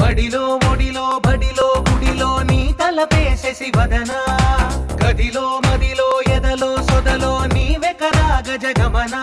బడిలో ఒడిలో బడిలో గుడిలో నీ తలపేసేసి వదనా గదిలో మదిలో ఎదలో సొదలో నీవెకరా గజగమనా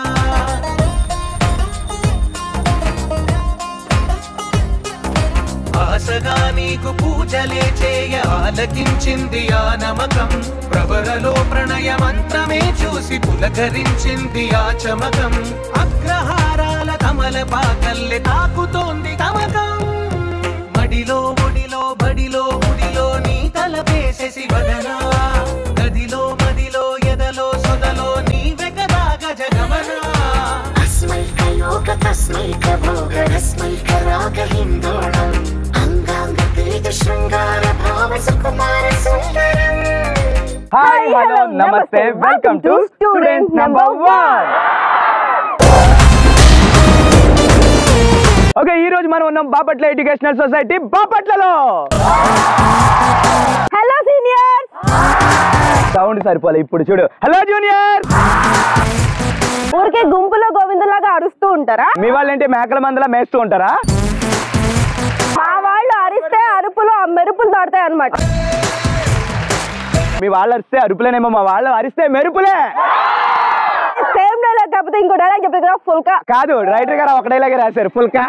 ఆశగా నీకు పూజలే చేయ ఆలకించింది ఆ నమకం ప్రవరలో ప్రణయ మంత్రమే చూసి పులకరించింది ఆ చమకం అగ్రహారాల కమల పాకల్లె తాకుతోంది తమకం మడిలో ఒడిలో బడిలో గుడిలో నీ తలపేసేసి వదనా గదిలో మదిలో ఎదలో సొదలో నీవెగదా గజగమనా अस्मैकयोग तस्मैकभोग रस्मैकरागहिन्दोळम् अङ्गाङ्गतेजशृङ्गारभाव सुकुमार सुन्दरम् హాయ్ హలో నమస్తే welcome to student number one okay ఈ రోజు మనం ఉన్నాం బాపట్ల ఎడ్యుకేషనల్ సొసైటీ బాపట్లలో హలో సీనియర్ సౌండ్ సరిపోలే ఇప్పుడు చూడు హలో జూనియర్ ఊరికే గుంపులో గోవిందలాగా అరుస్తూ ఉంటారా మీ వాళ్ళేంటి మేకల మందలా మేస్తూ ఉంటారా మా వాళ్ళు అరిస్తే అరుపులు ఆ మెరుపులు దాడతాయి అనమాట మీ వాళ్ళు అరిస్తే అరుపులేనేమో మా వాళ్ళు అరిస్తే మెరుపులే సేమ్ డైలాగ్ కాకపోతే ఇంకో డైలాగ్ చెప్పేది కదా ఫుల్కా కాదు రైటర్ గారు ఒకటేలాగే రాశారు ఫుల్కా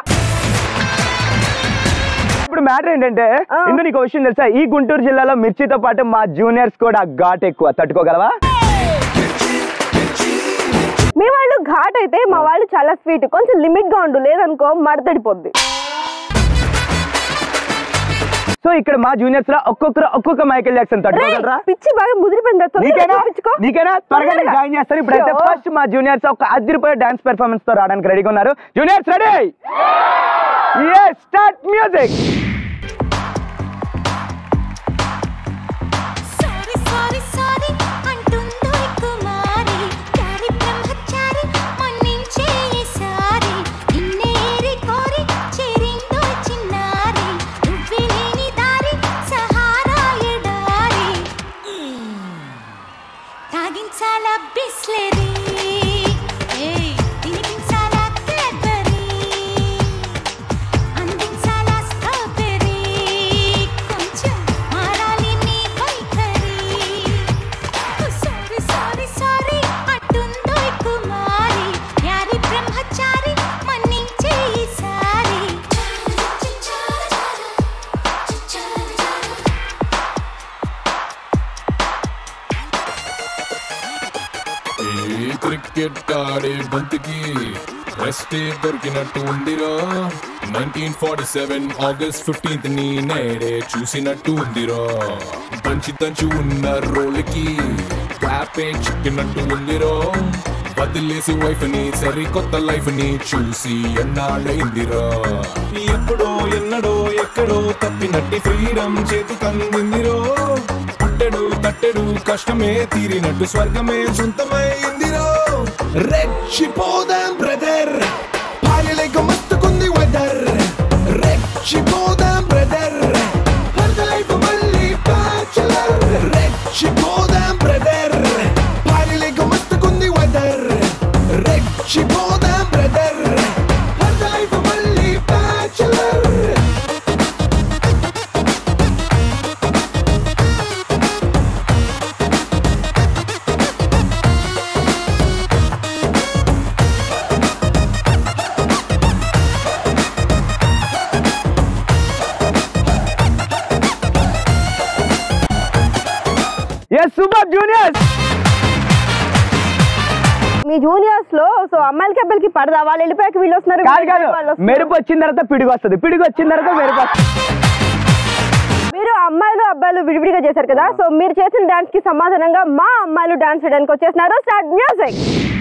ఇప్పుడు మ్యాటర్ ఏంటంటే ఆ. ఇందు నీకు విషయం తెలుసా ఈ గుంటూరు జిల్లాలో మిర్చితో పాటు మా జూనియర్స్ కూడా ఘాట్ ఎక్కువ తట్టుకోగలవా మీ వాళ్ళు ఘాట్ అయితే మా వాళ్ళు చాలా స్వీట్ కొంచెం లిమిట్ గా ఉండు లేదనుకో మడతడిపోద్ది సో ఇక్కడ మా జూనియర్స్ లో ఒక్కొక్కరు ఒక్కొక్క మైకేల్ జాక్సన్ రేయ్, తట్టుకోగలరా పిచ్చి బాగా ముదిరిపోయిందా తొందరగా నీకేనా చూపించుకో. నీకేనా త్వరగా నేను తొందరగా. జాయిన్ చేస్తాను ఇప్పుడైతే అయ్యో. ఫస్ట్ మా జూనియర్స్ ఒక అదిరిపోయే డాన్స్ పెర్ఫార్మెన్స్ తో రావడానికి రెడీగా ఉన్నారు juniors ready start music sorry sorry sorry అంటుందో కుమారి గారి బ్రహ్మచారి మన్నించే ఈసారి నిన్నేరి కోరి చేరిందో చిన్నారి నువ్వే లేని దారి సహారా ఎడారి తాగించాల బిస్లెరీ ఏయ్ తినిపించాల క్యాడ్బరీ అందించాలా స్ట్రాబెర్రీ కొంచెం మారాలి నీ వైఖరి సారీ సారీ సారీ అట్టుందో కుమారి యారి బ్రహ్మచారి మన్నించే ఈసారి ఈ క్రికెట్ ఆడే బంతికి రెస్టే దొరికినట్టు ఉందిరా nineteen forty seven August fifteenth ని నేడే చూసినట్టు ఉందిరా దంచి దంచి ఉన్న రోల్కి క్లాపే చిక్కినట్టు ఉందిరా వదిలేసి వైఫ్ ని సరికొత్త లైఫ్ ని చూసి ఎన్నాళ్ళైందిరా ఎప్పుడో ఎన్నడో ఎక్కడో తప్పినట్టి ఫ్రీడమ్ చేతికందిందిరో పుట్టెడు తట్టెడు కష్టమే తీరినట్టు స్వర్గమే సొంతమైందిరో రెచ్చిపోదాం బ్రదర్ పాయలేక మస్తుకుంది వెదర్ రెచ్చిపోదాం బ్రదర్ లైఫ్ మళ్ళీ బ్యాచులర్ రెచ్చిపోదాం బ్రదర్ పాయలేక మస్తుకుంది వెదర్ రెచ్చిపోదాం బ్రదర్ లైఫ్ మళ్ళీ బ్యాచులర్ ఎస్ సూపర్ జూనియర్స్ మీ జూనియర్స్ లో సో అమ్మాయిలకి అబ్బాయిలకి పడదా వాళ్ళు వెళ్ళిపోయాక వీళ్ళు వస్తున్నారు కాదు వీళ్ళు కాదు వాళ్ళు వస్తున్నారు. మెరుపు వచ్చిన తర్వాత పిడుగు వస్తుంది పిడుగు వచ్చిన తర్వాత మెరుపు వస్తుంది మీరు అమ్మాయిలు అబ్బాయిలు విడివిడిగా చేశారు కదా సో మీరు చేసిన డాన్స్ కి సమాధానంగా మా అమ్మాయిలు డాన్స్ చేయడానికి వచ్చేస్తున్నారు start music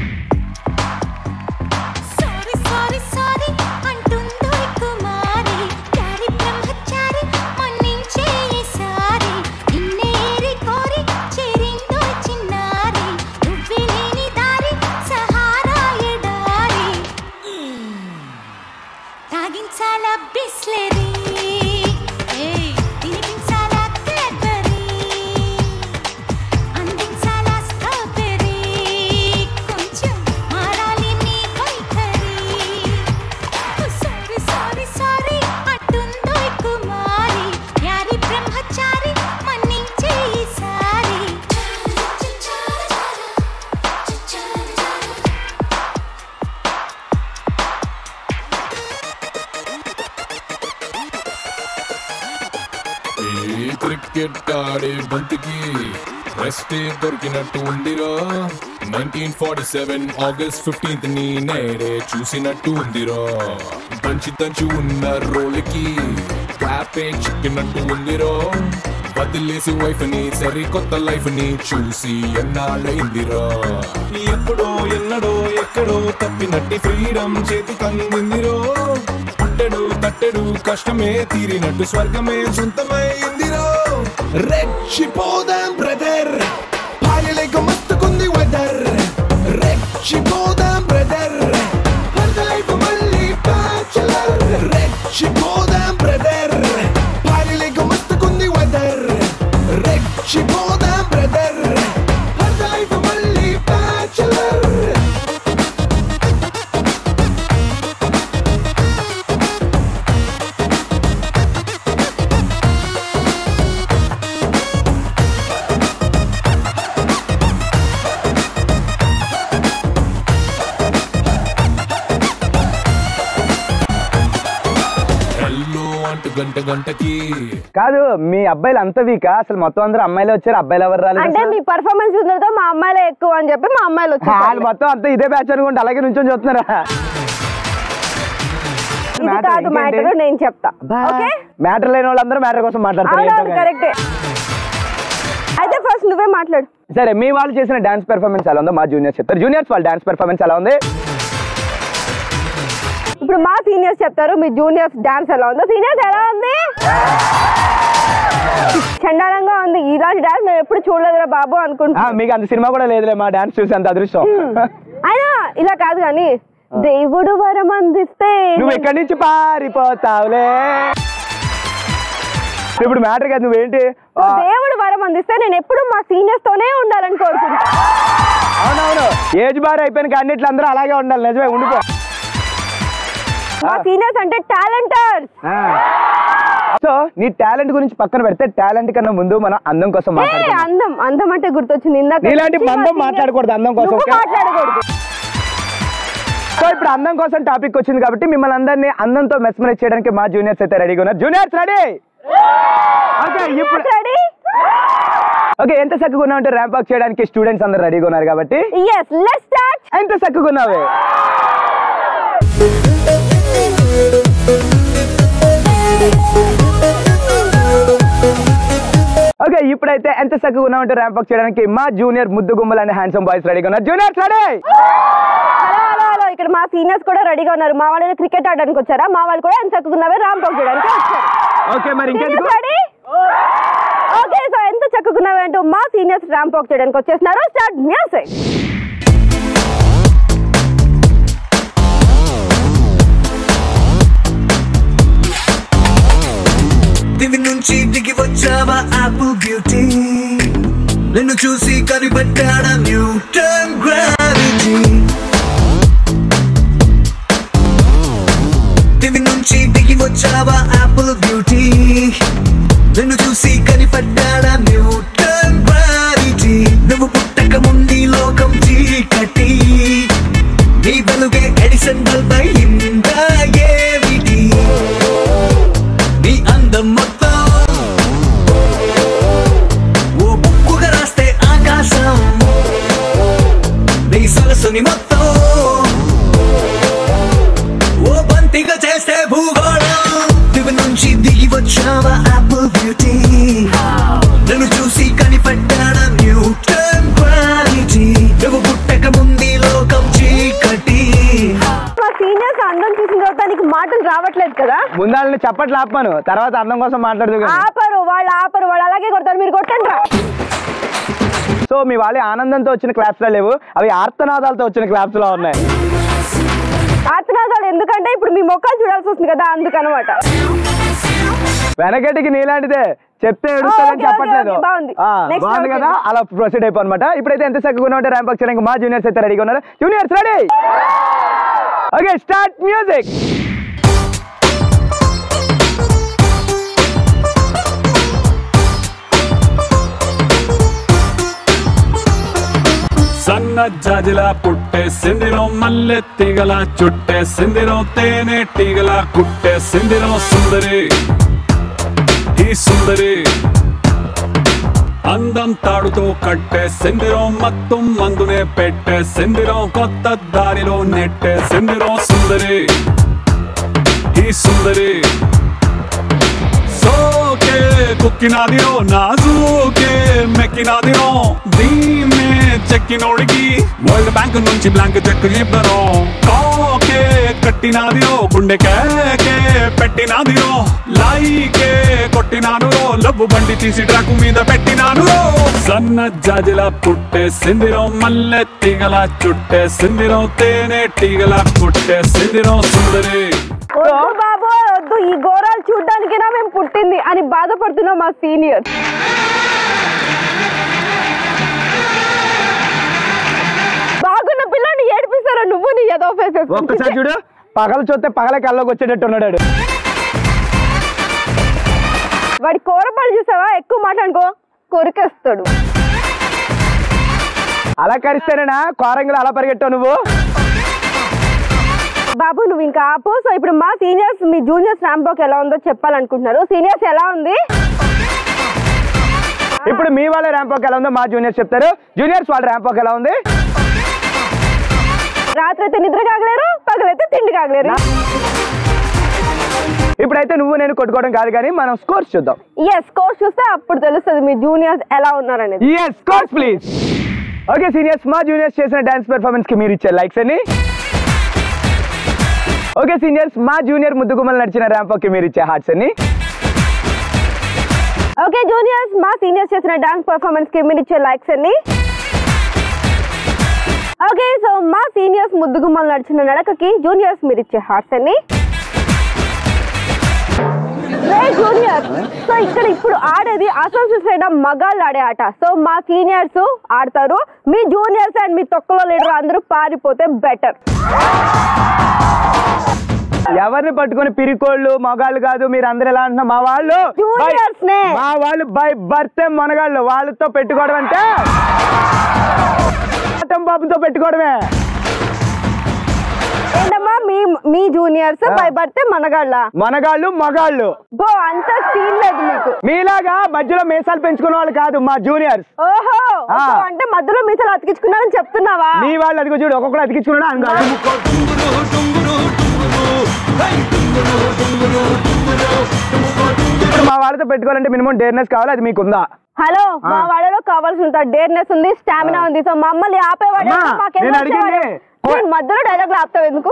sorry sorry sorry అంటుందో కుమారి గారి బ్రహ్మచారి మన్నించే ఈసారి నిన్నేరి కోరి చేరిందో చిన్నారి నువ్వే లేని దారి సహారా ఎడారి తాగించాల బిస్లెరీ ఏయ్ తినిపించాల క్యాడ్బరీ అందించాల స్ట్రాబెర్రీ కొంచెం మారాలి నీ వైఖరి ఈ క్రికెట్ ఆడే బంతికి రెస్టే దొరికినట్టు ఉందిరా nineteen forty seven August fifteenth ని నేడే చూసినట్టు ఉందిరా దంచి దంచి ఉన్న రోలికి క్యాపే చిక్కినట్టు ఉందిరా వదిలేసి వైఫ్ ని సరికొత్త లైఫ్ ని చూసి ఎన్నాళ్ళైందిరా ఎప్పుడో ఎన్నడో ఎక్కడో తప్పినట్టి ఫ్రీడమ్ చేతికి అందిందిరో పుట్టెడు తట్టెడు కష్టమే తీరినట్టు స్వర్గమే సొంతమైందిరో రెచ్చిపోదాం బ్రదర్ పాయలేక మస్తుకుంది వెదర్ రెచ్చిపోదాం బ్రదర్ లైఫ్ మళ్ళీ బ్యాచులర్ రెచ్చిపోదాం బ్రదర్ పాయలేక మస్తుకుంది వెదర్ రెచ్చిపోదాం బ్రదర్ లైఫ్ మళ్ళీ బ్యాచులర్ హలో అంటూ గంట గంటకి కాదు మీ అబ్బాయిలు అంత వీకా అసలు మొత్తం అందరూ అమ్మాయిలు వచ్చారు అబ్బాయిలు ఎవరు రాలేదు అంటే అసలు? మీ పర్ఫార్మెన్స్ చూడడంతో మా అమ్మాయిలే ఎక్కువ అని చెప్పి మా అమ్మాయిలు వాళ్ళు వచ్చారు మొత్తం అంతా ఇదే బ్యాచ్ అనుకుంటే అలాగే నుంచొని చూస్తున్నారా ఇది Matter కాదు ఇంకేంటి? మ్యాటర్ నేను చెప్తా ఓకే మ్యాటర్ లేని వాళ్ళందరూ మ్యాటర్ కోసం మాట్లాడతారు ఏంటో అవునవును కానీ. కరెక్టే అయితే ఫస్ట్ నువ్వే మాట్లాడు సరే మీ వాళ్ళు చేసిన డాన్స్ పెర్ఫార్మెన్స్ ఎలా ఉందో మా జూనియర్స్ చెప్తారు జూనియర్స్ వాళ్ళ డాన్స్ పెర్ఫార్మెన్స్ ఎలా ఉంది ఇప్పుడు మా సీనియర్స్ చెప్తారు మీ జూనియర్స్ డాన్స్ ఎలా ఉందో సీనియర్స్ ఎలా ఉంది చండాలంగా ఉంది ఇలాంటి డాన్స్ మేము ఎప్పుడు చూడలేదురా బాబు ఆ, అనుకుంటున్నా మీకు అంత సినిమా కూడా లేదులే మా డాన్స్ చూసి అంత అదృష్టం అయినా ఇలా కాదు కానీ దేవుడు వరం అందిస్తే నువ్వు ఎక్కడి నుంచి పారిపోతావులే ఇప్పుడు మ్యాటర్ కాదు నువ్వేంటి ఆ, దేవుడు వరం అందిస్తే నేను ఎప్పుడు మా సీనియర్స్ తోనే ఉండాలని కోరుకుంటా అవునవును ఏజ్ బార్ అయిపోయిన క్యాండిడేట్లు అందరూ అలాగే ఉండాలి నిజమే ఉండిపో మా సీనియర్స్ అంటే టాలెంటర్స్ సో నీ టాలెంట్ గురించి పక్కన పెడితే టాలెంట్ కన్నా ముందు మనం అందం కోసం ఏ మాట్లాడుకుందాం అందం అందం అంటే గుర్తొచ్చింది ఇందాక నీలాంటి నుంచి మా బంధం seniors- మాట్లాడకూడదు అందం కోసం, నువ్వు ఓకే? మాట్లాడకూడదు సో ఇప్పుడు అందం కోసం టాపిక్ వచ్చింది కాబట్టి మిమ్మల్ని అందరినీ అందంతో మెస్మరైజ్ చేయడానికి మా జూనియర్స్ అయితే రెడీగా ఉన్నారు జూనియర్స్ రెడీ ఓకే ఇప్పుడు రెడీ ఓకే ఎంత చక్కగా ఉన్నావు అంటే ర్యాంప్ వాక్ చేయడానికి స్టూడెంట్స్ అందరు రెడీగా ఉన్నారు కాబట్టి ఎస్ లెట్స్ స్టార్ట్ ఎంత చక్కగా ఉన్నావే ఓకే ఇప్పుడైతే ఎంత చక్కగా ఉన్నావు అంటే ర్యాంప్ వాక్ చేయడానికి మా జూనియర్ ముద్దు గుమ్మలు అనే హ్యాండ్సమ్ బాయ్స్ రెడీగా ఉన్నారు juniors ready hello hello hello ఇక్కడ మా సీనియర్స్ కూడా రెడీగా ఉన్నారు మా వాళ్ళు క్రికెట్ ఆడడానికి వచ్చారా మా వాళ్ళు కూడా ఎంత చక్కగున్నావే రామ్ పాక్ చేయడానికి వచ్చారు ఓకే మరి ఇంకెందుకు సీనియర్స్ రెడీ ఓకే సో ఎంత చక్కగున్నావే అంటూ మా సీనియర్స్ ర్యాంప్ వాక్ చేయడానికి వచ్చేస్తున్నారు స్టార్ట్ మ్యూజిక్ దివి నుంచి దిగి వచ్చావా ఆపిల్ బ్యూటీ నిన్ను చూసి కనిపెట్టాడా న్యూటన్ గ్రావిటీ దివి నుంచి దిగి వచ్చావా ఆపిల్ బ్యూటీ నిన్ను చూసి కనిపెట్టాడా న్యూటన్ గ్రావిటీ నువ్వు పుట్టక ముందు ఈ లోకం చీకటి నీ వెలుగే ఎడిసన్ బల్బ్ అయిందా ఏమిటి నీ అందం మొత్తం ఓ బుక్కుగా రాస్తే ఆకాశం నీ సొగసుని మొత్తం ఓ బంతిగా చేస్తే భూగోళం దివి నుంచి దిగి వచ్చావా ఆపిల్ బ్యూటీ నన్ను చూసి కనిపెట్టాడా న్యూటన్ క్వాలిటీ నువ్వు పుట్టక ముందు ఈ లోకం చీకటి మా సీనియర్స్ అందం చూసిన తర్వాత నీకు మాటలు రావట్లేదు కదా ముందాలని చప్పట్లు ఆపమాను తర్వాత అందం కోసం మాట్లాడుతూ కానీ. ఆపరు వాళ్ళు ఆపరు వాళ్ళు అలాగే కొడతారు మీరు కొట్టండి రా సో మీ వాళ్ళ ఆనందంతో వచ్చిన క్లాప్స్ లో లేవు అవి ఆర్తనాదాలతో వచ్చిన క్లాప్స్ లో ఉన్నాయి ఆత్మనాదాలు ఎందుకంటే ఇప్పుడు మీ మొక్కలు చూడాల్సి వస్తుంది కదా అందుకనమాట వెనకటికి నీలాంటిదే చెప్తే ఎడుస్తుందని ఓకే, చెప్పట్లేదు ఓకే, బాగుంది. ఆ, Next, బాగుంది okay. కదా అలా ప్రొసీడ్ అయిపో అనమాట ఇప్పుడైతే ఎంత చక్కగా ఉంటే ర్యాంప్ చేయడానికి మా జూనియర్స్ అయితే రెడీగా ఉన్నారు juniors ready okay start music సన్న జాజిలా పుట్టేసిందిరో మల్లె తీగల చుట్టేసిందిరో తేనె టీగల కుట్టేసిందిరో సుందరి ఈ సుందరి అందం తాడుతో కట్టే సిందిరం మత్తు మందునే పెట్టే సిందిరం కొత్త దారిలో నెట్టే సిందిరం సుందరి ఈ సుందరి సోకే కుక్కినాదిరో నాజూకే మెక్కినాదిరో దీమే చెక్కినోడికి వరల్డ్ బ్యాంక్ నుంచి బ్లాంక్ చెక్ ఇవ్వరు కాకే కట్టినాదిరో గుండె కేకే పెట్టినాదిరో లైకే కొట్టినాను లబ్బు బండి తీసి ట్రాకు మీద పెట్టినాను సన్న జాజిల పుట్టే సిందిరం మల్లె తీగల చుట్టే సిందిరం తేనె టీగల పుట్టే సిందిరం సుందరి వద్దు బాబు వద్దు ఈ ఘోరాలు చూడ్డానికైనా మేము పుట్టింది అని బాధపడుతున్నాం మా సీనియర్ బాగున్న పిల్లని ఏడిపిస్తారా నువ్వు నీ ఏదో ఫేస్ ఒక్కసారి చూడు పగలు చూస్తే పగల కల్లోకి వచ్చేటట్టు ఉన్నాడు వాడు. వాడి కూరపాడు చూసావా ఎక్కువ మాట్లాడుకో కొరికేస్తాడు అలా కరిస్తేనేనా కోరంగులు అలా పరిగెట్టావు నువ్వు బాబు నువ్వు ఇంకా ఆపు సో ఇప్పుడు మా సీనియర్స్ మీ జూనియర్స్ ర్యాంపోక్ ఎలా ఉందో చెప్పాలనుకుంటున్నారు సీనియర్స్ ఎలా ఉంది ఇప్పుడు మీ వాళ్ళ ర్యాంప్ ఎలా ఉందో మా జూనియర్స్ చెప్తారు జూనియర్స్ వాళ్ళ ర్యాంప్ ఎలా ఉంది రాత్రి అయితే నిద్ర కాగలేరు పగలైతే తిండి కాగలేరు ఇప్పుడైతే నువ్వు నేను కొట్టుకోవడం కాదు కానీ మనం స్కోర్స్ చూద్దాం ఎస్ కోర్స్ చూస్తే అప్పుడు తెలుస్తుంది మీ జూనియర్స్ ఎలా ఉన్నారనేది yes scores please okay seniors మా జూనియర్స్ చేసిన డాన్స్ పెర్ఫార్మెన్స్ కి మీరు ఇచ్చే లైక్స్ అని ఓకే సీనియర్స్ మా జూనియర్ ముద్దుగుమ్మలు నడిచిన ర్యాంప్ కి మీరు ఇచ్చే హార్ట్స్ అని ఓకే జూనియర్స్ మా సీనియర్స్ చేసిన డాన్స్ పర్ఫార్మెన్స్ కి మీరు ఇచ్చే లైక్స్ అన్ని ఓకే సో మా సీనియర్స్ ముద్దుగుమ్మలు నడిచిన నడకకి జూనియర్స్ మీరు ఇచ్చే హార్ట్స్ అన్ని జూనియర్ సో ఇక్కడ ఇప్పుడు ఆడేది అసలు సైడ్ మగాళ్ళు ఆడే ఆట సో మా సీనియర్స్ ఆడతారు మీ జూనియర్స్ అండ్ మీ తొక్కలో లీడర్ అందరూ పారిపోతే బెటర్ ఎవరిని పట్టుకొని పిరికోళ్ళు మగాళ్ళు కాదు మీరు అందరు ఎలా అంటున్నా మా వాళ్ళు Juniors నే. బై- మా వాళ్ళు బై బర్త్ మనగాళ్ళు వాళ్ళతో పెట్టుకోవడం అంటే ఆటం బాబుతో పెట్టుకోవడమే ఏంటమ్మా మీ మీ జూనియర్స్ బై బర్త్ మనగాళ్ళ మనగాళ్ళు మగాళ్ళు బో అంత సీన్ లేదు మీకు మీలాగా మధ్యలో మీసాలు పెంచుకున్న వాళ్ళు కాదు మా జూనియర్స్ ఓహో ఆ. సో అంటే మధ్యలో మీసాలు అతికించుకున్నారని చెప్తున్నావా మీ వాళ్ళు అదిగో చూడు ఒక్కొక్కడు అతికించుకున్నాడు అనుకో ఇప్పుడు మా వాళ్ళతో పెట్టుకోవాలంటే మినిమం డేర్నెస్ కావాలి అది మీకుందా హలో మా ఆ. వాళ్ళలో కావాల్సినంత డేర్నెస్ ఉంది స్టామినా ఉంది సో మమ్మల్ని ఆపేవాడు అమ్మా, ఎవరు? మాకెవరు నేను అడిగింది. వచ్చేవాడు? నేను మధ్యలో డైలాగ్ ఆపుతావు ఎందుకు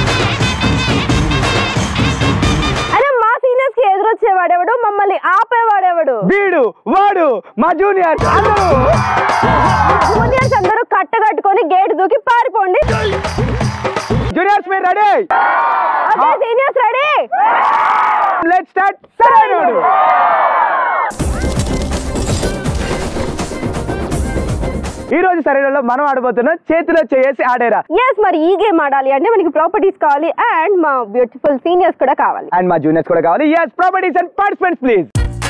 అయినా మా సీనియర్స్ కి ఎదురొచ్చేవాడెవడు మమ్మల్ని ఆపేవాడెవడు వీడు వాడు మా జూనియర్ జూనియర్స్ అందరూ కట్ట కట్టుకొని గేట్ దూకి పారిపోండి జూనియర్స్ మీరు ready okay seniors ready let start సరైనోడు ఈ రోజు సరైనలో మనం ఆడబోతున్నాం చేతిలో చేసి ఆడేరా ఎస్ మరి ఈ గేమ్ ఆడాలి అంటే మనకి ప్రాపర్టీస్ కావాలి అండ్ మా బ్యూటిఫుల్ సీనియర్స్ కూడా కావాలి అండ్ మా జూనియర్స్ కూడా కావాలి yes properties and participants please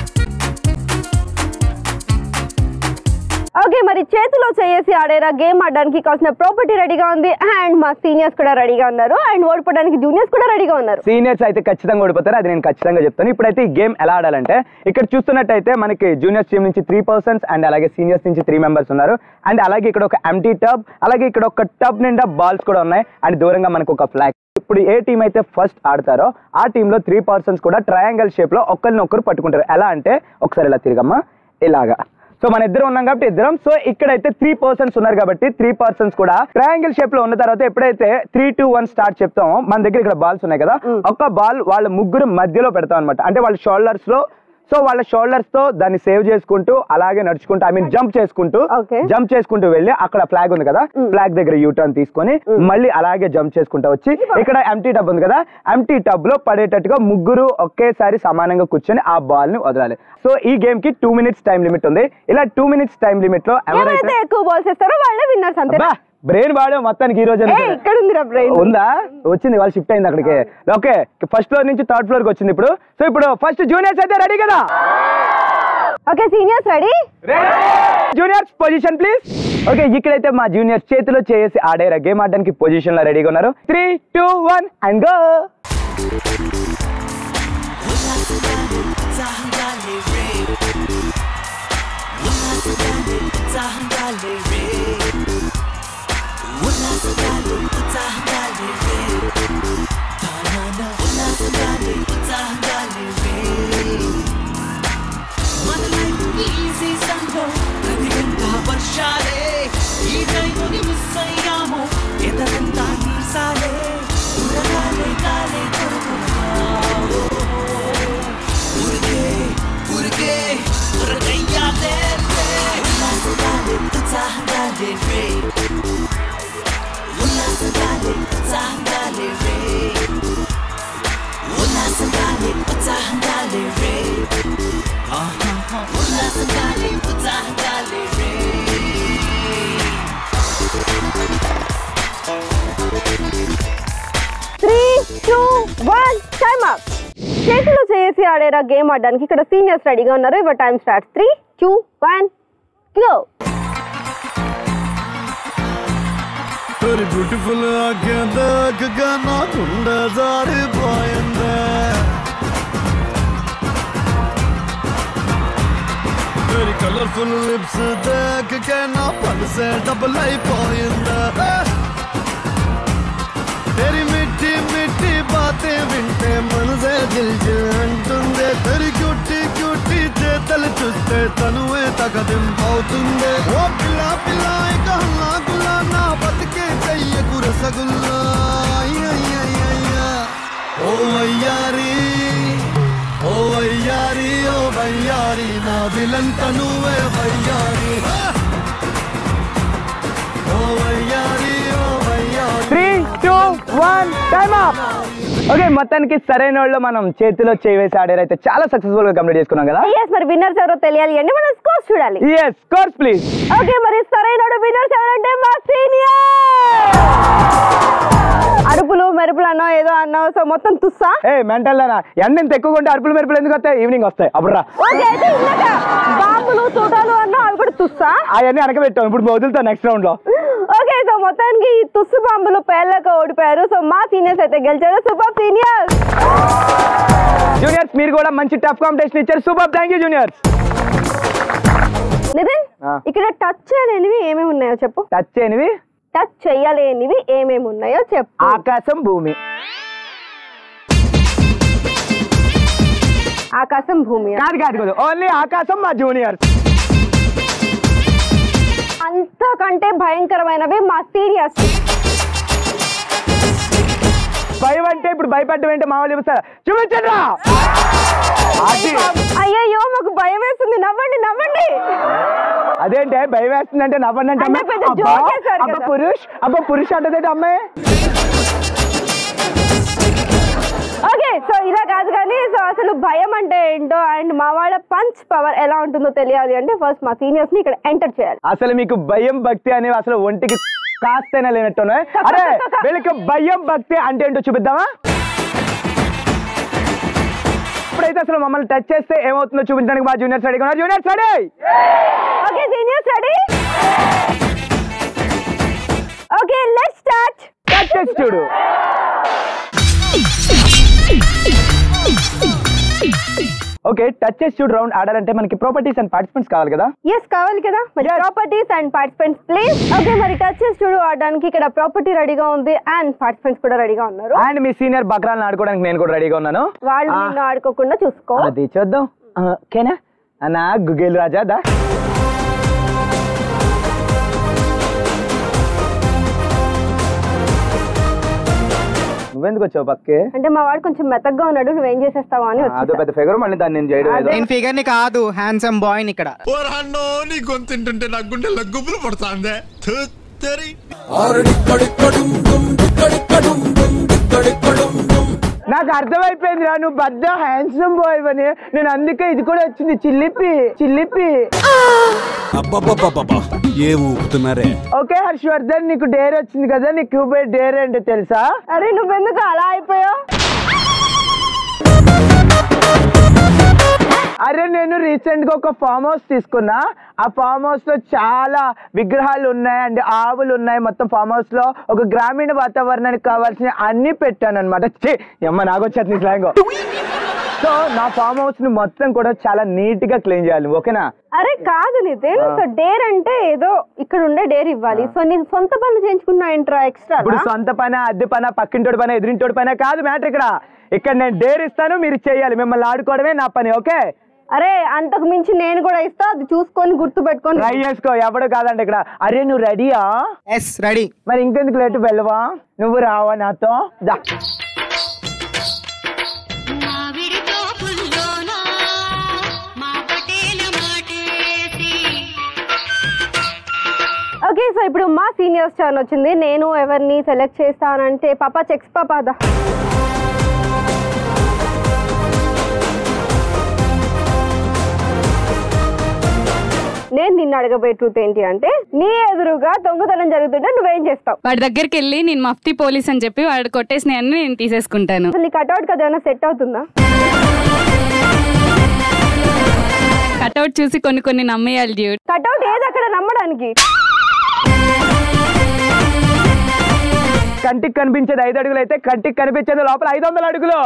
okay మరి చేతిలో చేసి ఆడేరా గేమ్ ఆడడానికి కావాల్సిన ప్రాపర్టీ రెడీగా ఉంది అండ్ మా సీనియర్స్ కూడా రెడీగా ఉన్నారు అండ్ ఓడిపోవడానికి జూనియర్స్ కూడా రెడీగా ఉన్నారు సీనియర్స్ అయితే ఖచ్చితంగా ఓడిపోతారు అది నేను ఖచ్చితంగా చెప్తాను ఇప్పుడైతే ఈ గేమ్ ఎలా ఆడాలంటే ఇక్కడ చూస్తున్నట్టయితే మనకి జూనియర్స్ టీం నుంచి త్రీ పర్సన్స్ అండ్ అలాగే సీనియర్స్ నుంచి త్రీ మెంబర్స్ ఉన్నారు అండ్ అలాగే ఇక్కడ ఒక ఎంటీ టబ్ అలాగే ఇక్కడ ఒక టబ్ నిండా బాల్స్ కూడా ఉన్నాయి అండ్ దూరంగా మనకు ఒక ఫ్లాగ్ ఇప్పుడు ఏ టీం అయితే ఫస్ట్ ఆడతారో ఆ టీంలో త్రీ పర్సన్స్ కూడా ట్రయాంగల్ షేప్ లో ఒకరినొకరు పట్టుకుంటారు ఎలా అంటే ఒకసారి ఇలా తిరగమ్మా ఇలాగా సో మన ఇద్దరు ఉన్నాం కాబట్టి ఇద్దరం సో ఇక్కడైతే త్రీ పర్సన్స్ ఉన్నారు కాబట్టి త్రీ పర్సన్స్ కూడా ట్రయాంగిల్ షేప్ లో ఉన్న తర్వాత ఎప్పుడైతే త్రీ టూ వన్ స్టార్ట్ చెప్తామో మన దగ్గర ఇక్కడ బాల్స్ ఉన్నాయి కదా ఒక బాల్ వాళ్ళ ముగ్గురు మధ్యలో పెడతాం అనమాట అంటే వాళ్ళ షోల్డర్స్ లో సో వాళ్ళ షోల్డర్స్ తో దాన్ని సేవ్ చేసుకుంటూ అలాగే నడుచుకుంటూ ఐ మీన్ జంప్ చేసుకుంటూ Okay. జంప్ చేసుకుంటూ వెళ్ళి అక్కడ ఫ్లాగ్ ఉంది కదా ఫ్లాగ్ దగ్గర యూ టర్న్ తీసుకొని మళ్ళీ అలాగే జంప్ చేసుకుంటూ వచ్చి ఇక్కడ ఎంటీ టబ్ ఉంది కదా ఎంటీ టబ్ లో పడేటట్టుగా ముగ్గురు ఒకేసారి సమానంగా కూర్చొని ఆ బాల్ ని వదలాలి సో ఈ గేమ్ కి టూ మినిట్స్ టైం లిమిట్ ఉంది ఇలా టూ మినిట్స్ టైం లిమిట్ లో ఎవరైతే ఎవరైతే ఎక్కువ బాల్స్ ఇస్తారో వాళ్ళే విన్నర్స్ అంతే బ్రెయిన్ వాడే మొత్తానికి ఈ రోజు ఏ ఇక్కడ ఉందిరా బ్రెయిన్ ఉందా వచ్చింది వాళ్ళు షిఫ్ట్ అయింది అక్కడికి ఓకే ఫస్ట్ ఫ్లోర్ నుంచి థర్డ్ ఫ్లోర్ కి వచ్చింది ఇప్పుడు సో ఇప్పుడు ఫస్ట్ జూనియర్స్ అయితే రెడీ కదా okay seniors ready juniors position please okay ఇక్కడైతే మా జూనియర్స్ చేతిలో చేసి ఆడేరా గేమ్ ఆడడానికి పొజిషన్ లో రెడీగా ఉన్నారు three two one and go Zahidale, ఉత్సాహంగాలే రే ఉల్లాసంగాలే ఉత్సాహంగాలే రే ఉల్లాసంగాలే ఉత్సాహంగాలే రే ఆహాహా. ఉల్లాసంగాలే ఉత్సాహంగాలే రే three two one time up చేతిలో చేసి ఆడేరా గేమ్ ఆడడానికి ఇక్కడ సీనియర్స్ రెడీగా ఉన్నారు ఇవ్వ time start three two one go very beautiful ఆగ్యదాకగా నా గుండె జారిపోయిందే వెరీ కలర్ఫుల్ లిప్స్ దాకగా నా పల్సే డబుల్ అయిపోయిందా तेरी मिट्टी मिट्टी बातें వింటే మనసే దిల్ దిల్ అంటుందే తెరి క్యూటీ క్యూటీ చేతలు చూస్తే తనువే తగదింపవుతుందే ఓ పిల్ల పిల్ల ఇక హల్లా గుల్లా నా బతికే చెయ్యకు రసగుల్లా అయ్యయ్యయ్యయ్యా. ఓ వయ్యారి ఓ వయ్యారి ఓ వయ్యారి నా దిలంత నువ్వే వయ్యారి హా! ఓ వయ్యారి ఓ వయ్యారి three two one time up okay మొత్తానికి సరైన వాళ్ళు మనం చేతిలో చేవేసి ఆడారు అయితే చాలా సక్సెస్ఫుల్ గా కంప్లీట్ చేసుకున్నాం కదా ఎస్ మరి విన్నర్స్ ఎవరో తెలియాలి అంటే మనం స్కోర్స్ చూడాలి ఎస్ కోర్స్ ప్లీజ్ ఓకే మరి సరైన విన్నర్స్ ఎవరంటే మా సీనియర్ అరుపులు మెరుపులు అన్నావు ఏదో అన్నావు సో మొత్తం తుస్సా ఏ మెంటల్ దానా ఎండ ఇంత ఎక్కువ ఉంటే అరుపులు మెరుపులు ఎందుకు వస్తాయి ఈవినింగ్ వస్తాయి అప్పుడు రా ఓకే అయితే ఇందాక బాంబులు చూడాలు అన్నావు అవి కూడా తుస్సా అవన్నీ వెనకబెట్టాం ఇప్పుడు వదులుతాం నెక్స్ట్ రౌండ్ లో ఓకే సో మొత్తానికి ఈ తుస్సు బాంబులు పేర్లకు ఓడిపోయారు సో మా సీనియర్స్ అయితే గెలిచారు సూపర్ సీనియర్స్ జూనియర్స్ మీరు కూడా మంచి టఫ్ కాంపిటీషన్ ఇచ్చారు super thank you juniors Nitin ఆ. ఇక్కడ టచ్ చేయలేనివి ఏమేమి ఉన్నాయో చెప్పు టచ్ చేయనివి టచ్ చేయలేనివి ఏమేమి ఉన్నాయో చెప్పు ఆకాశం భూమి ఆకాశం భూమి కాదు కాదు కాదు ఓన్లీ ఆకాశం మా జూనియర్స్ అంతకంటే భయంకరమైనవి మా సీనియర్స్ భయం అంటే ఇప్పుడు భయపడ్డం ఏంటి మామూలు చూపిస్తారా చూపించండి రా అది అయ్యయ్యో మాకు భయం వేస్తుంది నవ్వండి నవ్వండి అదేంటే భయం వేస్తుందంటే నవ్వండి అంటే అంటే అమ్మాయి, పెద్ద అబ్బా, joke వేశారు అబ్బా కదా. పురుష్ అబ్బా పురుష్ అంటదేంటి అమ్మాయి ఓకే సో ఇలా కాదు కానీ సో అసలు భయం అంటే ఏంటో అండ్ మా వాళ్ళ పంచ్ పవర్ ఎలా ఉంటుందో తెలియాలి అంటే ఫస్ట్ మా సీనియర్స్ ని ఇక్కడ ఎంటర్ చేయాలి అసలు మీకు భయం భక్తి అనేవి అసలు ఒంటికి కాస్తైనా లేనట్టున్నాయి అరే వీళ్ళకి భయం భక్తి అంటే ఏంటో చూపిద్దామా ఇప్పుడైతే అసలు మమ్మల్ని టచ్ చేస్తే ఏమవుతుందో చూపించడానికి మా జూనియర్స్ రెడీ ఉన్నారు juniors ready okay seniors ready okay let's start touch చేసి చూడు ఓకే టచ్ చేసి చూడు రౌండ్ ఆడాలంటే మనకి ప్రాపర్టీస్ అండ్ పార్టిసిపెంట్స్ కావాలి కదా ఎస్ కావాలి కదా మరి Yes. Properties and participants please okay మరి టచ్ చేసి చూడు ఆడడానికి ఇక్కడ ప్రాపర్టీ రెడీగా ఉంది అండ్ పార్టిసిపెంట్స్ కూడా రెడీగా ఉన్నారు అండ్ మీ సీనియర్ బక్రాలను ఆడుకోవడానికి నేను కూడా రెడీగా ఉన్నాను వాళ్ళు ఆ, నిన్ను ఆడుకోకుండా చూసుకో అది చూద్దాం ఆ, ఓకేనా అన్నా గుగేల్ రాజా దా నువ్వెందుకు వచ్చావు పక్కే అంటే మా వాడు కొంచెం మెత్తగా ఉన్నాడు నువ్వేం చేసేస్తావా అని అదో వచ్చేసా. పెద్ద ఫిగర్ మళ్ళీ దాన్ని నేను చేయడం ఏదో. నేను ఫిగర్ ని కాదు హ్యాండ్సమ్ బాయ్ ఇక్కడ ఓరన్నో నీ గొంతుంటుంటే నా గుండె లగ్గుబ్బులు పడుతాందే తెరి నాకు అర్థమైపోయింది రా నువ్వు బద్ద హ్యాండ్సమ్ బాయ్ అని నేను అందుకే ఇది కూడా వచ్చింది చిల్లిపి చిల్లిపి అబ్బబ్బబ్బబ్బా ఏ ఊపుతున్నారే ఓకే హర్షవర్ధన్ నీకు డేర్ వచ్చింది కదా నీకు క్యూబైట్ డేర్ ఏంటో తెలుసా అరే నువ్వెందుకు అలా అయిపోయావు అరే నేను రీసెంట్ గా ఒక ఫామ్ హౌస్ తీసుకున్నా ఆ ఫామ్ హౌస్ లో చాలా విగ్రహాలు ఉన్నాయి అండ్ ఆవులు ఉన్నాయి మొత్తం ఫామ్ హౌస్ లో ఒక గ్రామీణ వాతావరణానికి కావాల్సిన అన్ని పెట్టాను అనమాట అమ్మ నాకు వచ్చేది స్లాంగ్ సో నా ఫామ్ హౌస్ ని మొత్తం కూడా చాలా నీట్ గా క్లీన్ చేయాలి ఓకేనా అరే కాదు నితిన్ సో డేర్ అంటే ఏదో ఇక్కడ ఉండే డేర్ ఇవ్వాలి సో నీ సొంత పనులు చేయించుకున్నా ఇంట్రా ఎక్స్ట్రా ఇప్పుడు సొంత పైన అద్దె పైన పక్కింటోడి పైన ఎదురింటోడి పైన కాదు మ్యాటర్ ఇక్కడ ఇక్కడ నేను డేర్ ఇస్తాను మీరు చేయాలి మిమ్మల్ని ఆడుకోవడమే నా పని ఓకే అరే అంతకు మించి నేను కూడా ఇస్తా అది చూసుకొని గుర్తు పెట్టుకొని ట్రై చేసుకో ఎవడు కాదండి ఇక్కడ అరే నువ్వు రెడీయా ఎస్ రెడీ మరి ఇంకెందుకు లేటు వెళ్ళవా నువ్వు రావా నాతో దా మామిడితో పుల్లోన మా పటేల మాటేసి ఇప్పుడు మా సీనియర్స్ టర్న్ వచ్చింది నేను ఎవరిని సెలెక్ట్ చేస్తానంటే పాపా చెక్స్ పాపా దా నేను నిన్ను అడగబోయే ట్రూత్ ఏంటి అంటే నీ ఎదురుగా దొంగతనం జరుగుతుంటే నువ్వేం చేస్తావు వాడి దగ్గరికి వెళ్ళి నేను మఫ్తీ పోలీస్ అని చెప్పి వాడు కొట్టేసినాయని నేను తీసేసుకుంటాను అసలు నీ కట్అవుట్ కదా ఏమైనా సెట్ అవుతుందా కట్అవుట్ చూసి కొన్ని కొన్ని నమ్మేయాలి డ్యూట్ కట్అవుట్ ఏది అక్కడ నమ్మడానికి కంటికి కనిపించేది ఐదు అడుగులు అయితే కంటికి కనిపించేది లోపల ఐదు వందల అడుగులు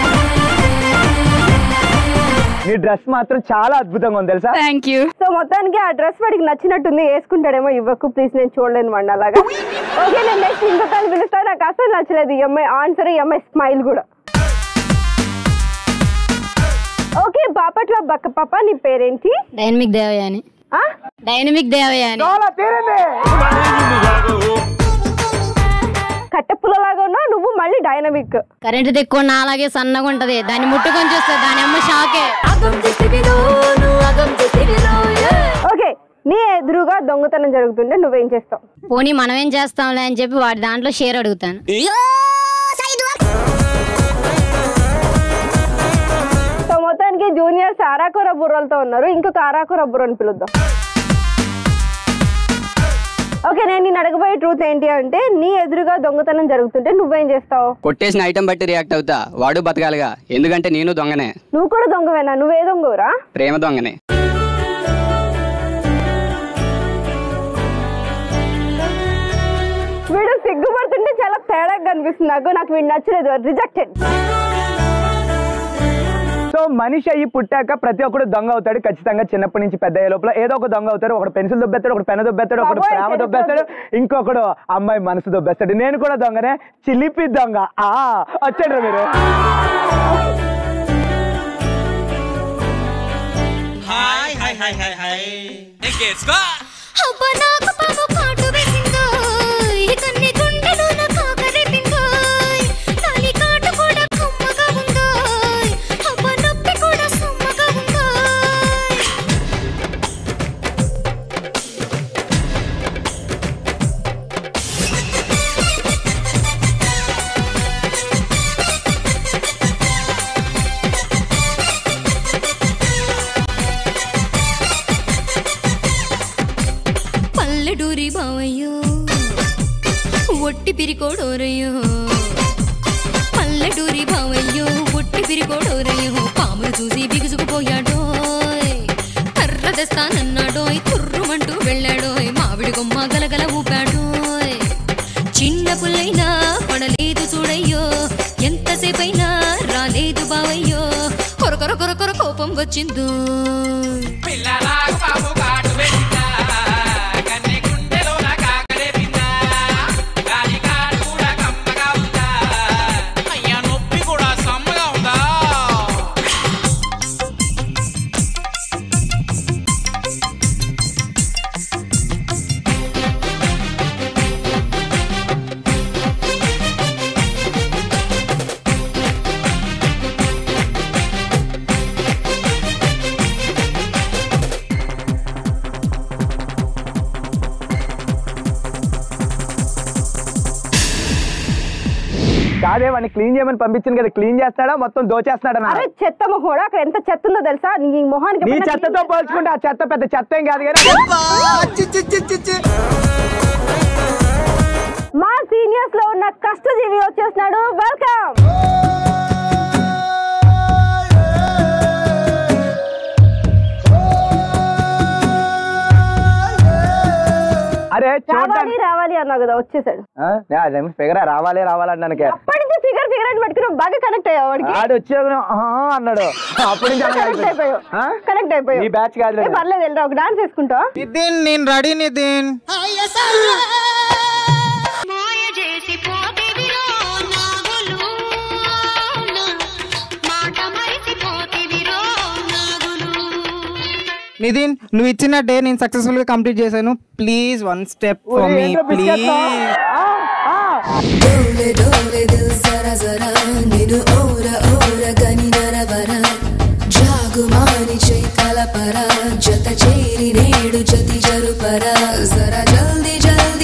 నీ డ్రెస్ మాత్రం చాలా అద్భుతంగా ఉంది తెలుసా థ్యాంక్ యూ సో మొత్తానికి ఆ డ్రెస్ వాడికి నచ్చినట్టుంది వేసుకుంటాడేమో ఇవ్వకు ప్లీజ్ నేను చూడలేను వాడిని అలాగా ఓకే నేను నెక్స్ట్ ఇంకొకరిని పిలుస్తాను నాకు అసలు నచ్చలేదు ఈ అమ్మాయి ఆన్సర్ ఈ అమ్మాయి స్మైల్ కూడా ఓకే బాపట్ల బక్క పాప నీ పేరేంటి డైనమిక్ దేవయాని ఆ? డైనమిక్ దేవయాని చాలా తీరింది కట్టెపుల్లలాగా ఉన్నావు నువ్వు మళ్ళీ డైనమిక్ కరెంట్ ఎక్కువ నాలాగే సన్నగా ఉంటది దాన్ని ముట్టుకొని చూస్తే దాని అమ్మ షాకే ఓకే నీ ఎదురుగా దొంగతనం జరుగుతుంటే నువ్వేం చేస్తావు పోనీ మనం ఏం చేస్తాంలే అని చెప్పి వాడి దాంట్లో షేర్ అడుగుతాను సో మొత్తానికి జూనియర్స్ ఆరాకూర బుర్రలతో ఉన్నారు ఇంకొక ఆరాకూర బుర్రని పిలుద్దాం ఓకే నేను నేను అడగబోయే ట్రూత్ ఏంటి అంటే నీ ఎదురుగా దొంగతనం జరుగుతుంటే నువ్వేం చేస్తావు కొట్టేసిన ఐటెం బట్టి రియాక్ట్ అవుతా వాడు బతకాలిగా ఎందుకంటే నేను దొంగనే నువ్వు కూడా దొంగవేనా నువ్వే దొంగవురా ప్రేమ దొంగనే వీడు సిగ్గుపడుతుంటే చాలా తేడాగా కనిపిస్తుంది నాకు నాకు వీడు నచ్చలేదు రిజెక్టెడ్ సో మనిషి అయ్యి పుట్టాక ప్రతి ఒక్కడు దొంగ అవుతాడు ఖచ్చితంగా చిన్నప్పటి నుంచి పెద్ద అయ్యే లోపల ఏదో ఒక దొంగ అవుతాడు ఒకడు పెన్సిల్ దొబ్బెత్తాడు ఒకడు పెన్ దొబ్బెత్తాడు ఒకడు బాబోయ్, ప్రేమ దొబ్బెత్తాడు ఇంకొకడు అమ్మాయి మనసు దొబ్బేస్తాడు నేను కూడా దొంగనే చిలిపి దొంగ ఆ వచ్చాడు మీరు hi hi hi hi hi ఎక్కేసుకో అబ్బా నాకు పాము కాటు వేసిందో ఈ కన్ని గుండెలోన కాకరేపిందో తాలి కాటు కూడా కమ్మగా ఉందో అబ్బా నొప్పి కూడా సమ్మగా ఉందో పల్లెటూరి బావయ్యో ఒట్టి పిరికోడోరయ్యో పల్లెటూరి బావయ్యో ఒట్టి పిరికోడోరయ్యో పామును చూసి బిగుసుకుపోయాడోయ్ కర్ర తెస్తానన్నాడోయ్ తుర్రుమంటూ వెళ్ళాడోయ్ మామిడి కొమ్మ గలగల ఊపాడోయ్ చిన్న పుల్లైనా పడలేదు చూడయ్యో ఎంతసేపైనా రాలేదు బావయ్యో కొర కొర కొర కొర కోపం వచ్చిందో పిల్లలాగు పాము కాటు వేసిందా కన్ని గుండెలోన కాకరేపిందా గాలి కాటు కూడా కమ్మగా ఉందా అయ్యా నొప్పి కూడా సమ్మగా ఉందా కాదే వాడిని క్లీన్ చేయమని పంపించింది కదా క్లీన్ చేస్తాడా మొత్తం దోచేస్తాడా అరే చెత్త మొహోడా అక్కడ ఎంత చెత్త ఉందో తెలుసా నీ మొహానికి నీ ఎప్పుడైనా చెత్తతో పోల్చుకుంటే ఆ చెత్త పెద్ద చెత్త ఏం కాదు కానీ మా సీనియర్స్ లో ఉన్న కష్టజీవి వచ్చేస్తున్నాడు వెల్కమ్ అరే రావాలి చూడటానికి రావాలి అన్నావు కదా వచ్చేసాడు ఫిగర్ రావాలి రావాలన్నానికి అప్పటి నుంచి ఫిగర్ ఫిగర్ అని పట్టుకుని బాగా కనెక్ట్ అయ్యావు వాడికి ఆడు వచ్చాక అన్నాడు అప్పటి నుంచి అలాగే కనెక్ట్ అయిపోయింది. అయిపోయావు ఆ? కనెక్ట్ అయిపోయావు నీ బ్యాచ్ కాదులే. ఏ, పర్లేదు వెళ్ళరా ఒక డాన్స్ వేసుకుంటా నితిన్ నేను రెడీ నితిన్ మాయ చేసి పోతివిరో నాగులు మాట మరిచిపోతివిరో నాగులు నితిన్ నువ్వు ఇచ్చిన డే నేను సక్సెస్ఫుల్ గా కంప్లీట్ చేశాను please one step for me please డోలే డోలే దిల్ జరా జరా నేను ఓర ఓర గని నరవర జాగుమాని చై కలపర జత చేరి నేడు జతి జరుపర జరా జల్ది జల్ది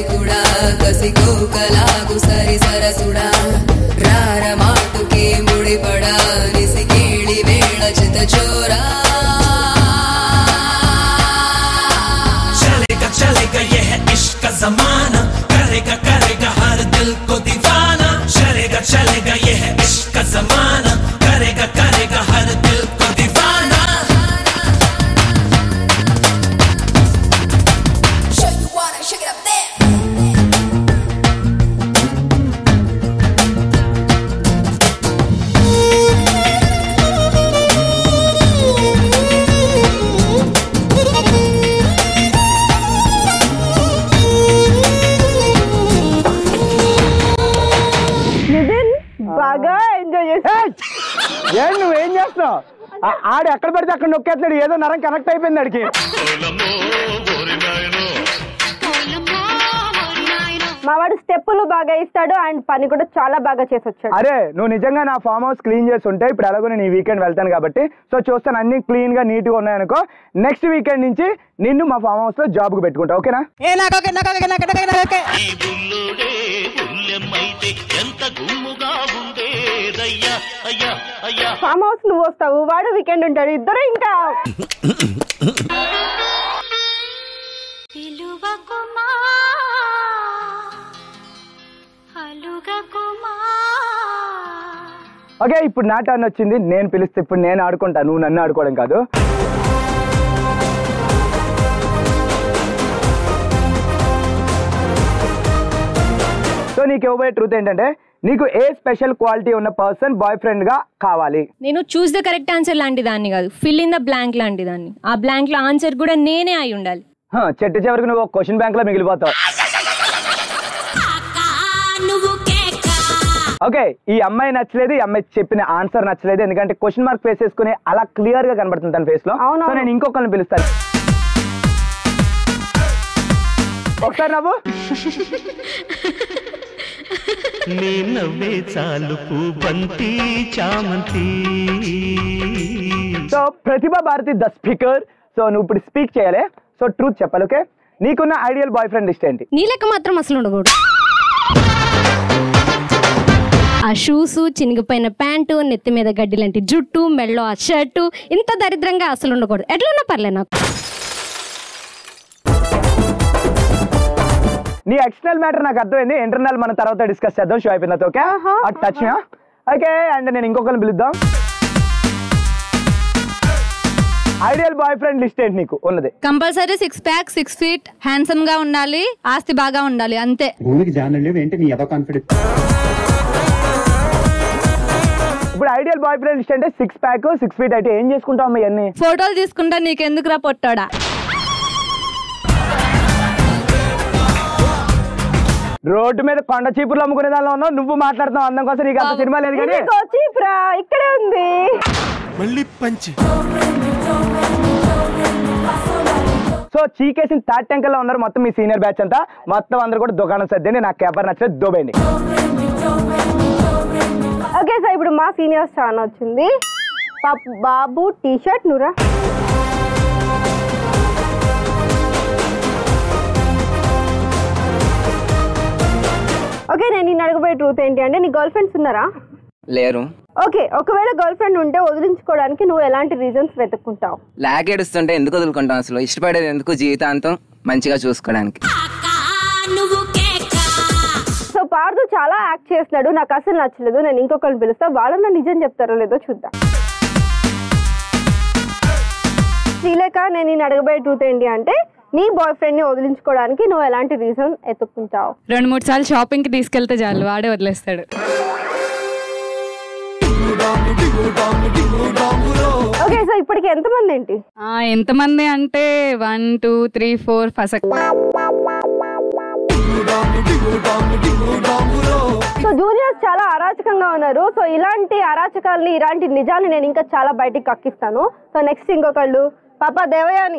కూడా కసికోకలాగు సరి సరసుడా రార మాటుకే ముడిపడా నిసికేళి వేళ చిత చోరా चलेगा चलेगा ये है इश्क का जमाना करेगा करेगा हर दिल को दीवाना चलेगा चलेगा ये है इश्क का जमाना करेगा करेगा हर दिल को दीवाना నితిన్ బాగా ఎంజాయ్ చేసి ఏం నువ్వేం చేస్తున్నావు ఆ- ఆడు ఎక్కడ పడితే అక్కడ నొక్కేస్తున్నాడు ఏదో నరం కనెక్ట్ అయిపోయింది ఆడికి మా వాడు స్టెప్పులు బాగా ఇస్తాడు అండ్ పని కూడా చాలా బాగా చేసి వచ్చాడు అరే నువ్వు నిజంగా నా ఫామ్ హౌస్ క్లీన్ చేసి ఉంటే ఇప్పుడు ఎలాగో నేను ఈ వీకెండ్ వెళ్తాను కాబట్టి సో చూస్తాను అన్ని క్లీన్ గా నీట్ గా ఉన్నాయనుకో నెక్స్ట్ వీకెండ్ నుంచి నిన్ను మా ఫామ్ హౌస్ లో జాబ్ కు పెట్టుకుంటా ఓకేనా ఏ నాకు ఓకే నాకు ఓకే నాకు ఓకే నాకు ఓకే ఎంత గుమ్ముగా ఉండేదయ్యా అయ్యా అయ్యా ఫామ్ హౌస్ నువ్వు వస్తావు వాడు వీకెండ్ ఉంటాడు ఇద్దరు ఇంకా పిలువకుమా అలుగకుమా ఓకే ఇప్పుడు నా టర్న్ వచ్చింది నేను పిలిస్తే ఇప్పుడు నేను ఆడుకుంటా నువ్వు నన్ను ఆడుకోవడం కాదు సో నీకు ఇవ్వబోయే ట్రూత్ ఏంటంటే నీకు ఏ స్పెషల్ క్వాలిటీ ఉన్న పర్సన్ బాయ్ ఫ్రెండ్ గా కావాలి నేను చూస్ ద కరెక్ట్ ఆన్సర్ లాంటి దాన్ని కాదు ఫిల్ ఇన్ ద బ్లాంక్ లాంటి దాన్ని ఆ బ్లాంక్ లో ఆన్సర్ కూడా నేనే అయి ఉండాలి హ, చెట్టు చివరికి నువ్వు క్వశ్చన్ బ్యాంక్ లో మిగిలిపోతావు ఓకే ఈ అమ్మాయి నచ్చలేదు ఈ అమ్మాయి చెప్పిన ఆన్సర్ నచ్చలేదు ఎందుకంటే క్వశ్చన్ మార్క్ ఫేస్ చేసుకుని అలా క్లియర్ గా కనబడుతుంది తన ఫేస్ లో సో నేను ఇంకొకరిని పిలుస్తాను ఒకసారి నవ్వు నీ నవ్వే చాలు బంతి చామంతి so Pratibha Bharati the speaker so నువ్వు ఇప్పుడు స్పీక్ చేయాలి సో ట్రూత్ చెప్పాలి ఓకే నీకున్న ఐడియల్ బాయ్ ఫ్రెండ్ లిస్ట్ ఏంటి నీ లెక్క మాత్రం అసలు ఉండకూడదు ఆ షూస్ చినిగిపోయిన ప్యాంటు నెత్తి మీద గడ్డి లాంటి జుట్టు మెళ్ళో ఆ షర్టు ఇంత దరిద్రంగా అసలు ఉండకూడదు ఎట్లున్నా పర్లే నాకు నీ ఎక్స్టర్నల్ మ్యాటర్ నాకు అర్థమైంది ఇంటర్నల్ మన తర్వాత డిస్కస్ చేద్దాం షో అయిపోయిన తర్వాత, okay at touch okay and నేను ఇంకొకరిని పిలుద్దాం ఐడియల్ బాయ్ ఫ్రెండ్ లిస్ట్ ఏంటి నీకు ఉన్నది compulsory six pack six feet handsome గా ఉండాలి ఆస్తి బాగా ఉండాలి అంతే భూమికి జాన్ లేవు ఏంటి నీ ఏదో కాన్ఫిడెన్స్ ఇప్పుడు ఐడియల్ బాయ్ ఫ్రెండ్ లిస్ట్ అంటే సిక్స్ ప్యాక్ సిక్స్ ఫీట్ అయితే ఏం చేసుకుంటావు అమ్మ ఇవన్నీ ఫోటోలు తీసుకుంటా నీకెందుకురా పొట్టాడా రోడ్డు మీద కొండ చీపుర్లు అమ్ముకునే దానిలో ఉన్నావు నువ్వు మాట్లాడుతున్నావు అందం కోసం నీకు అంత సినిమా లేదు కానీ ఇదిగో చీపురా ఇక్కడే ఉంది మళ్ళీ పంచి సో చీకేసిన థర్డ్ ట్యాంకర్లో ఉన్నారు మొత్తం మీ సీనియర్ బ్యాచ్ అంతా మొత్తం అందరూ కూడా దుకాణం సర్దండి నాకు ఎవరు నచ్చలేదు దోబేయండి ఓకే సార్ ఇప్పుడు మా సీనియర్స్ చాలా వచ్చింది పాప్ బాబు టీ షర్ట్ నురా ఓకే నేను నిన్ను అడగబోయే ట్రూత్ ఏంటి అంటే నీ గర్ల్ ఫ్రెండ్స్ ఉన్నారా లేరు ఓకే ఒకవేళ గర్ల్ ఫ్రెండ్ ఉంటే వదిలించుకోవడానికి నువ్వు ఎలాంటి రీజన్స్ వెతుక్కుంటావు లాగ్ ఏడుస్తుంటే ఎందుకు వదులుకుంటాం అసలు ఇష్టపడేది ఎందుకు జీవితాంతం మంచిగా చూసుకోవడానికి సో పార్దు చాలా యాక్ట్ చేస్తున్నాడు నాకు అసలు నచ్చలేదు నేను ఇంకొకరిని పిలుస్తా వాళ్ళన్న నిజం చెప్తారో లేదో చూద్దాం శ్రీలేఖ నేను నేను అడగబోయే ట్రూత్ ఏంటి అంటే నీ బాయ్ ఫ్రెండ్ ని వదిలించుకోవడానికి నువ్వు ఎలాంటి రీజన్ ఎత్తుక్కుంటావు రెండు మూడు సార్లు షాపింగ్ కి తీసుకెళ్తే చాలు వాడే వదిలేస్తాడు ఓకే సో ఇప్పటికి ఎంతమంది ఏంటి ఆ, ఎంతమంది అంటే వన్ టూ త్రీ ఫోర్ ఫసక్ సో జూనియర్స్ చాలా అరాచకంగా ఉన్నారు సో ఇలాంటి అరాచకాలని ఇలాంటి నిజాలు నేను ఇంకా చాలా బయటికి కక్కిస్తాను సో నెక్స్ట్ ఇంకొకళ్ళు పాప దేవయాని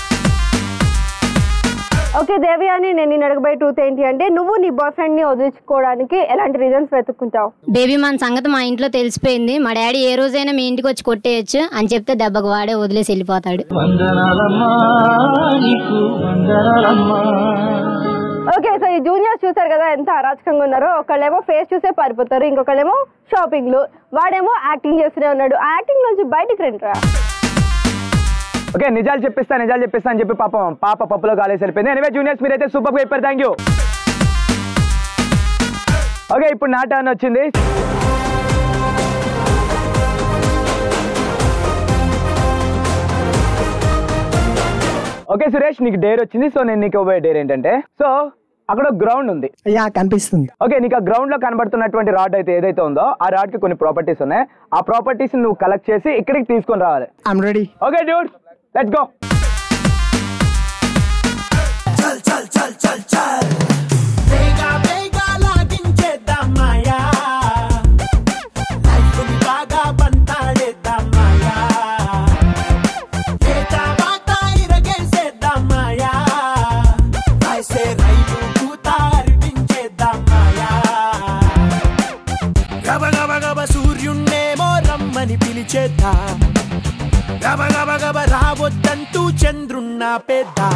ఓకే దేవయాని నేను నేను అడగబోయే ట్రూత్ ఏంటి అంటే నువ్వు నీ బాయ్ ఫ్రెండ్ ని వదిలించుకోవడానికి ఎలాంటి రీజన్స్ వెతుక్కుంటావు బేబీ మన సంగతి మా ఇంట్లో తెలిసిపోయింది మా డాడీ ఏ రోజైనా మీ ఇంటికి వచ్చి కొట్టేయచ్చు అని చెప్తే దెబ్బకు వాడే వదిలేసి వెళ్ళిపోతాడు ఓకే సో ఈ జూనియర్స్ చూసారు కదా ఎంత అరాచకంగా ఉన్నారో ఒకళ్ళేమో ఫేస్ చూసే పారిపోతారు ఇంకొకళ్ళేమో షాపింగ్లు వాడేమో యాక్టింగ్ చేస్తూనే ఉన్నాడు ఆ యాక్టింగ్ నుంచి బయటికి రండిరా ఓకే నిజాలు చెప్పిస్తా నిజాలు చెప్పిస్తా అని చెప్పి పాపం పాప పప్పులో కాలేసి వెళ్ళిపోయింది ఎనివే జూనియర్స్ మీరైతే సూపర్ గా చెప్పారు థ్యాంక్ యూ ఓకే ఇప్పుడు నా టర్న్ వచ్చింది ఓకే సురేష్ నీకు డేర్ వచ్చింది సో నేను నీకు ఇవ్వబోయే డేర్ ఏంటంటే సో అక్కడ గ్రౌండ్ ఉంది యా కనిపిస్తుంది ఓకే నీకు ఆ గ్రౌండ్ లో కనబడుతున్నటువంటి రాడ్ అయితే ఏదైతే ఉందో ఆ రాడ్ కి కొన్ని ప్రాపర్టీస్ ఉన్నాయి ఆ ప్రాపర్టీస్ నువ్వు కలెక్ట్ చేసి ఇక్కడికి తీసుకొని రావాలి I'm ready okay dude let's go చల్ చల్ చల్ చల్ చల్ వేగా వేగా లాగించేద్దాం మాయా లైఫ్ ని బాగా బంతాడేద్దాం మాయా ఏటా వాటా ఇరగేసేద్దాం మాయా ఐసే రైలు కూత అర్పించేద్దాం మాయా గబ గబ గబ సూర్యున్నేమో రమ్మని పిలిచేద్దాం గబ గబ గబ రావద్దంటూ చంద్రున్నా పెద్దాం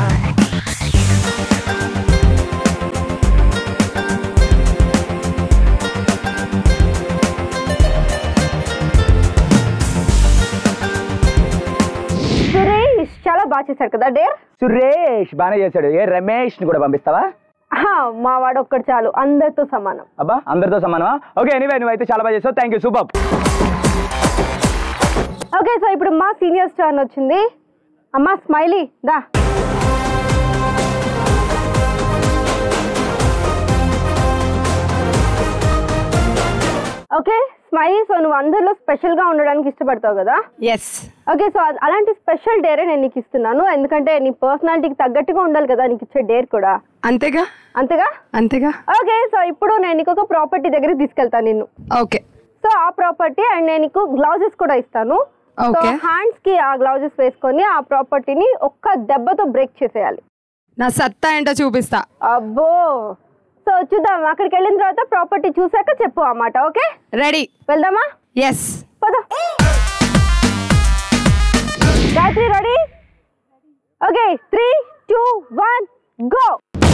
సురేష్ చాలా బాగా చేశాడు కదా డేర్ సురేష్ బాగానే చేశాడు ఏ రమేష్ ని కూడా పంపిస్తావా మా వాడు ఒక్కడు చాలు అందరితో సమానం అబ్బా అందరితో సమానమా ఓకే ఎనీవే నువ్వు అయితే చాలా బాగా చేస్తావు thank you super okay so ఇప్పుడు మా సీనియర్స్ టర్న్ వచ్చింది అమ్మా స్మైలీ దా ఓకే స్మైలీ సో నువ్వు అందరిలో స్పెషల్ గా ఉండడానికి ఇష్టపడతావు కదా ఎస్ ఓకే సో అ- అలాంటి స్పెషల్ డేరే నేను నీకు ఇస్తున్నాను ఎందుకంటే నీ పర్సనాలిటీకి తగ్గట్టుగా ఉండాలి కదా నీకు ఇచ్చే డేర్ కూడా అంతేగా అంతేగా అంతేగా ఓకే సో ఇప్పుడు నేను నీకు ఒక ప్రాపర్టీ దగ్గరికి తీసుకెళ్తాను నిన్ను ఓకే సో ఆ ప్రాపర్టీ అండ్ నేను నీకు గ్లౌజెస్ కూడా ఇస్తాను సో Okay. హ్యాండ్స్ కి ఆ గ్లౌజెస్ వేసుకొని ఆ ప్రాపర్టీని ఒక్క దెబ్బతో బ్రేక్ చేసేయాలి నా సత్తా ఏంటో చూపిస్తా అబ్బో సో చూద్దాం అక్కడికి వెళ్ళిన తర్వాత ప్రాపర్టీ చూసాక చెప్పు అన్నమాట ఓకే రెడీ వెళ్దామా ఎస్ పద Gayatri ready okay three two one go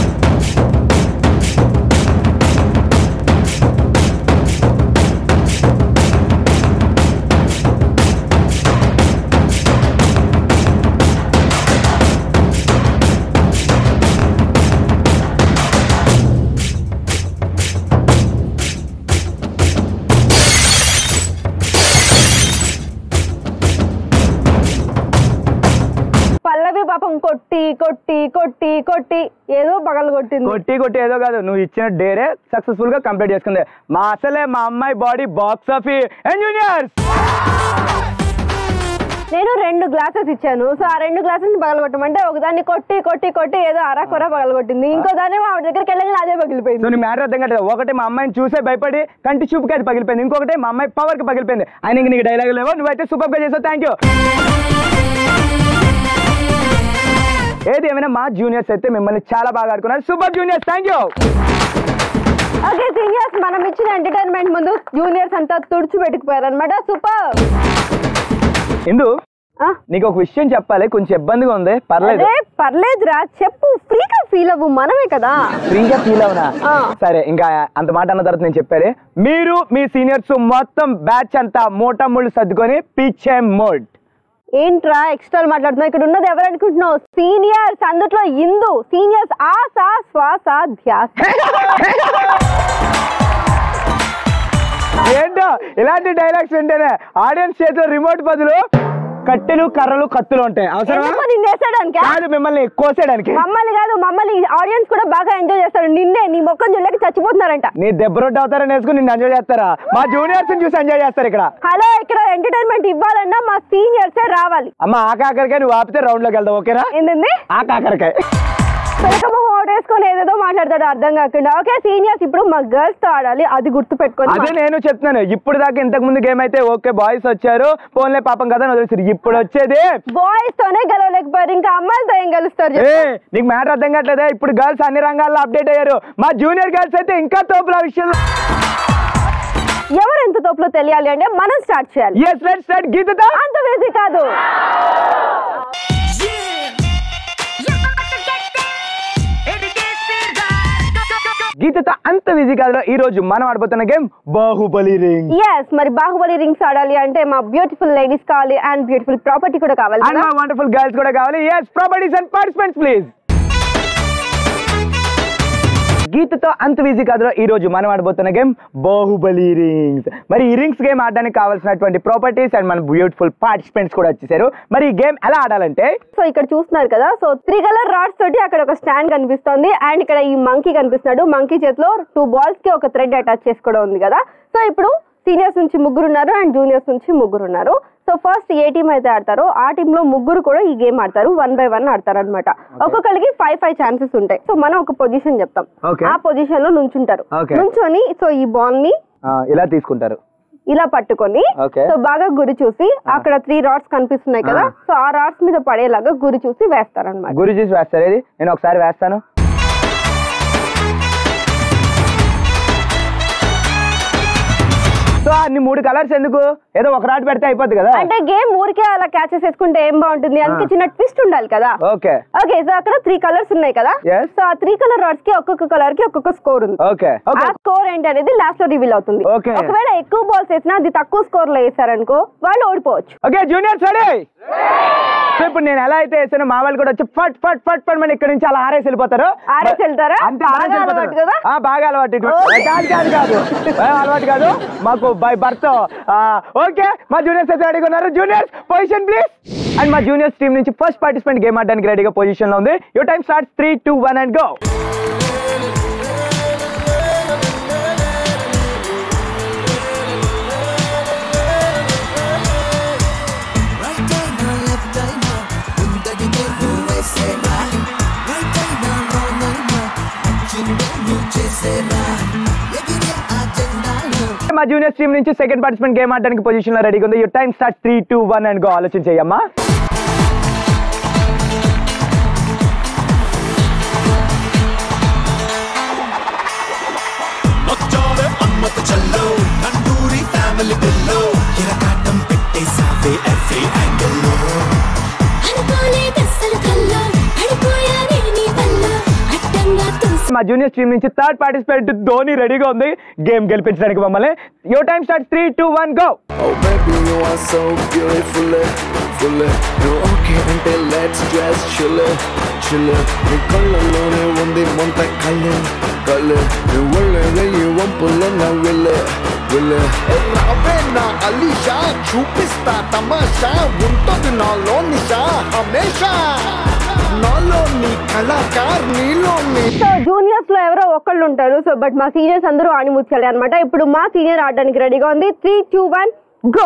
Pallavi పాపం కొట్టి కొట్టి కొట్టి కొట్టి ఏదో పగలు కొట్టింది కొట్టి కొట్టి ఏదో కాదు నువ్వు ఇచ్చిన డేరే సక్సెస్ఫుల్ గా కంప్లీట్ చేసుకుంది మా అసలే మా అమ్మాయి body box office and juniors నేను రెండు గ్లాసెస్ ఇచ్చాను సో ఆ రెండు గ్లాసెస్ పగలగొట్టమంటే ఒకదాన్ని కొట్టి కొట్టి కొట్టి ఏదో అరకొర పగలగొట్టింది ఇంకో దాన్ని ఆవిడ దగ్గరికి వెళ్ళగానే అదే పగిలిపోయింది సో నీ మ్యాటర్ అర్థం కాదు ఒకటి మా అమ్మాయిని చూసే భయపడి కంటి చూపుకి అది పగిలిపోయింది ఇంకొకటి మా అమ్మాయి పవర్ కి పగిలిపోయింది ఆయన ఇంక నీకు డైలాగ్ లేవో నువ్వైతే సూపర్ గా చేసావు థ్యాంక్ యూ ఏది ఏమైనా మా జూనియర్స్ అయితే మిమ్మల్ని చాలా బాగా ఆడుకున్నారు super juniors thank you okay seniors మనం ఇచ్చిన ఎంటర్టైన్మెంట్ ముందు జూనియర్స్ అంతా తుడిచి పెట్టుకుపోయారు అనమాట సూపర్ ఇందు నీకు ఒక విషయం చెప్పాలి కొంచెం ఇబ్బందిగా ఉంది పర్లేదు అదే పర్లేదురా చెప్పు ఫ్రీగా ఫీల్ అవ్వు మనమే కదా ఫ్రీగా ఫీల్ అవునా ఆ. సరే ఇంకా అంత మాట అన్న తర్వాత నేను చెప్పాలి మీరు మీ సీనియర్స్ మొత్తం బ్యాచ్ అంతా మూట ముళ్ళు సర్దుకొని పిచ్చే మోడ్ ఏంట్రా ఎక్స్ట్రా మాట్లాడుతున్నావు ఇక్కడ ఉన్నది ఎవరు అనుకుంటున్నావు సీనియర్స్ అందుట్లో ఇందు సీనియర్స్ ఆశ శ్వాస ధ్యాస ఏంటో ఇలాంటి డైలాగ్స్ వింటేనే ఆడియన్స్ చేతిలో రిమోట్ బదులు కట్టెలు కర్రలు కత్తులు ఉంటాయి అవసరమా ఎందుకు నిన్ను వేసేయడానికా? కాదు మిమ్మల్ని కోసేయడానికి మమ్మల్ని కాదు మమ్మల్ని ఆడియన్స్ కూడా బాగా ఎంజాయ్ చేస్తారు నిన్నే నీ మొక్కం చూడలేక చచ్చిపోతున్నారంట నీ దెబ్బ రొట్టె అవుతారని వేసుకుని నిన్ను ఎంజాయ్ చేస్తారా మా జూనియర్స్ చూసి ఎంజాయ్ చేస్తారు ఇక్కడ హలో ఇక్కడ ఎంటర్టైన్మెంట్ ఇవ్వాలన్నా మా సీనియర్సే రావాలి అమ్మ ఆ కాకరకాయ నువ్వు ఆపితే రౌండ్ లోకి వెళ్దాం ఓకేనా ఏంటండి ఆ కాకరకాయ పెరకమొహం ఓటేసుకొని ఏదేదో మాట్లాడతాడు అర్థం కాకుండా ఓకే సీనియర్స్ ఇప్పుడు మా గర్ల్స్ తో ఆడాలి అది గుర్తు పెట్టుకొని అదే నేను చెప్తున్నాను ఇప్పుడు దాకా ఇంతకు ముందు గేమ్ అయితే ఓకే బాయ్స్ వచ్చారు ఫోన్లే పాపం కదా అని వదిలేసారు ఇప్పుడు వచ్చేది బాయ్స్ తోనే గెలవలేకపోయారు ఇంకా అమ్మాయిలతో ఏం గెలుస్తారు ఏ చెప్పు? నీకు మ్యాటర్ అర్థం కావట్లేదా ఇప్పుడు గర్ల్స్ అన్ని రంగాల్లో అప్డేట్ అయ్యారు మా జూనియర్ గర్ల్స్ అయితే ఇంకా తోపుల విషయంలో ఎవరు ఎంత తోపులో తెలియాలి అంటే మనం స్టార్ట్ చేయాలి ఎస్ లెట్స్ స్టార్ట్ గీతతో అంత వేసి కాదు గీతతో అంత ఈజీ కాదు ఈ రోజు మనం ఆడబోతున్న గేమ్ బాహుబలి రింగ్ ఎస్ మరి బాహుబలి రింగ్స్ ఆడాలి అంటే మా బ్యూటిఫుల్ లేడీస్ కావాలి అండ్ బ్యూటిఫుల్ ప్రాపర్టీ కూడా కావాలి అండ్ కదా మా వండర్ఫుల్ గర్ల్స్ కూడా కావాలి yes properties and participants please గీతతో అంత ఈజీ కాదు ఈ రోజు మనం ఆడబోతున్న గేమ్ బాహుబలి రింగ్స్ మరి ఈ రింగ్స్ గేమ్ ఆడడానికి కావాల్సినటువంటి ప్రాపర్టీస్ అండ్ మన బ్యూటిఫుల్ పార్టిసిపెంట్స్ కూడా వచ్చేసారు మరి ఈ గేమ్ ఎలా ఆడాలంటే సో ఇక్కడ చూస్తున్నారు కదా సో త్రీ కలర్ రాడ్స్ తోటి అక్కడ ఒక స్టాండ్ కనిపిస్తుంది అండ్ ఇక్కడ ఈ మంకీ కనిపిస్తున్నాడు మంకీ చేతిలో టూ బాల్స్ కి ఒక థ్రెడ్ అటాచ్ చేసి కూడా ఉంది కదా సో ఇప్పుడు సీనియర్స్ నుంచి ముగ్గురు ఉన్నారు అండ్ జూనియర్స్ నుంచి ముగ్గురు ఉన్నారు సో ఫస్ట్ ఏ టీం అయితే ఆడతారో ఆ టీమ్ లో ముగ్గురు కూడా ఈ గేమ్ ఆడతారు వన్ బై వన్ ఆడతారు అనమాట ఒక్కొక్కరికి ఫైవ్ ఫైవ్ ఛాన్సెస్ ఉంటాయి సో మనం ఒక పొజిషన్ చెప్తాం Okay. ఆ పొజిషన్ లో నుంచుంటారు Okay. నుంచొని సో ఈ బాల్ ని ఆ, ఇలా తీసుకుంటారు ఇలా పట్టుకొని Okay. సో బాగా గురి చూసి అక్కడ త్రీ రాడ్స్ కనిపిస్తున్నాయి కదా ఆ. సో ఆ రాడ్స్ మీద పడేలాగా గురి చూసి వేస్తారనమాట గురి చూసి వేస్తారు ఇది నేను ఒకసారి వేస్తాను సో అన్ని మూడు కలర్స్ ఎందుకు ఏదో ఒక రాట్ పెడితే అయిపోద్ది కదా అంటే గేమ్ ఊరికే అలా క్యాచెస్ వేసుకుంటే ఏం బాగుంటుంది అందుకే ఆ. చిన్న ట్విస్ట్ ఉండాలి కదా ఓకే ఓకే సో అక్కడ త్రీ కలర్స్ ఉన్నాయి కదా Yes. సో ఆ త్రీ కలర్ రాడ్స్ కి ఒక్కొక్క కలర్ కి ఒక్కొక్క స్కోర్ ఉంది ఓకే ఆ స్కోర్ ఏంటి అనేది లాస్ట్ లో రివీల్ అవుతుంది Okay. ఒకవేళ ఎక్కువ బాల్స్ వేసినా అది తక్కువ స్కోర్ లో వేసారనుకో వాళ్ళు ఓడిపోవచ్చు ఓకే జూనియర్ రెడీ సో ఇప్పుడు నేను ఎలా అయితే వేసానో మా వాళ్ళు కూడా వచ్చి ఫట్ ఫట్ ఫట్ ఫట్ మన ఇక్కడ నుంచి అలా ఆరేసి వెళ్ళిపోతారు ఆరేసి వెళ్తారా? అంతే ఆరేసి బాగా వెళ్ళిపోతారు. అలవాటు కదా? ఆ, బాగా అలవాటు ఇటు కాదు కాదు కాదు ఆ, అలవాటు కాదు మాకు బై బర్త్ ఓకే మా జూనియర్స్ అయితే రెడీగా ఉన్నారు జూనియర్స్ పొజిషన్ ప్లీజ్ అండ్ మా జూనియర్స్ టీం నుంచి ఫస్ట్ పార్టిసిపెంట్ గేమ్ ఆడడానికి రెడీగా పొజిషన్ లో ఉంది you time start three two one and go మా జూనియర్స్ టీం నుంచి సెకండ్ పార్టిసిపెంట్ గేమ్ ఆడడానికి పొజిషన్ లో రెడీగా ఉంది you time start three two one and go ఆలోచన చెయ్యమ్మా నొచ్చావే అమ్మత చల్లో తండూరి ఫ్యామిలీ బిల్లో ఇరకాటం పెట్టేసావే ఎవ్రీ యాంగిల్ లో అనుకోలేదస్సలు కల్లో పడిపోయానే నీ వల్ల అడ్డంగా తోసి మా జూనియర్స్ టీం నుంచి థర్డ్ పార్టిసిపెంట్ ధోని రెడీగా ఉంది గేమ్ గెలిపించడానికి మమ్మల్ని you time start three two one go Oh baby you are so beautiful full నువ్వు ఓకే అంటే లెట్స్ జస్ట్ చిల్ చిల్ నీ కళ్ళలోనే ఉంది మొంత కళ్ళు కళ్ళు నువ్వు ఒళ్ళే ఈ వంపులో నా విల్ల విల్ల రావే నా అలీషా చూపిస్తా తమాషా ఉంటుంది నాలో నిషా హమేషా నాలో నీ కళాకార్ నీలో నీ సో జూనియర్స్ లో ఎవరో ఒకళ్ళు ఉంటారు సో బట్ మా సీనియర్స్ అందరూ ఆణిముచ్చాలి అనమాట ఇప్పుడు మా సీనియర్ ఆడడానికి రెడీగా ఉంది త్రీ టూ వన్ గో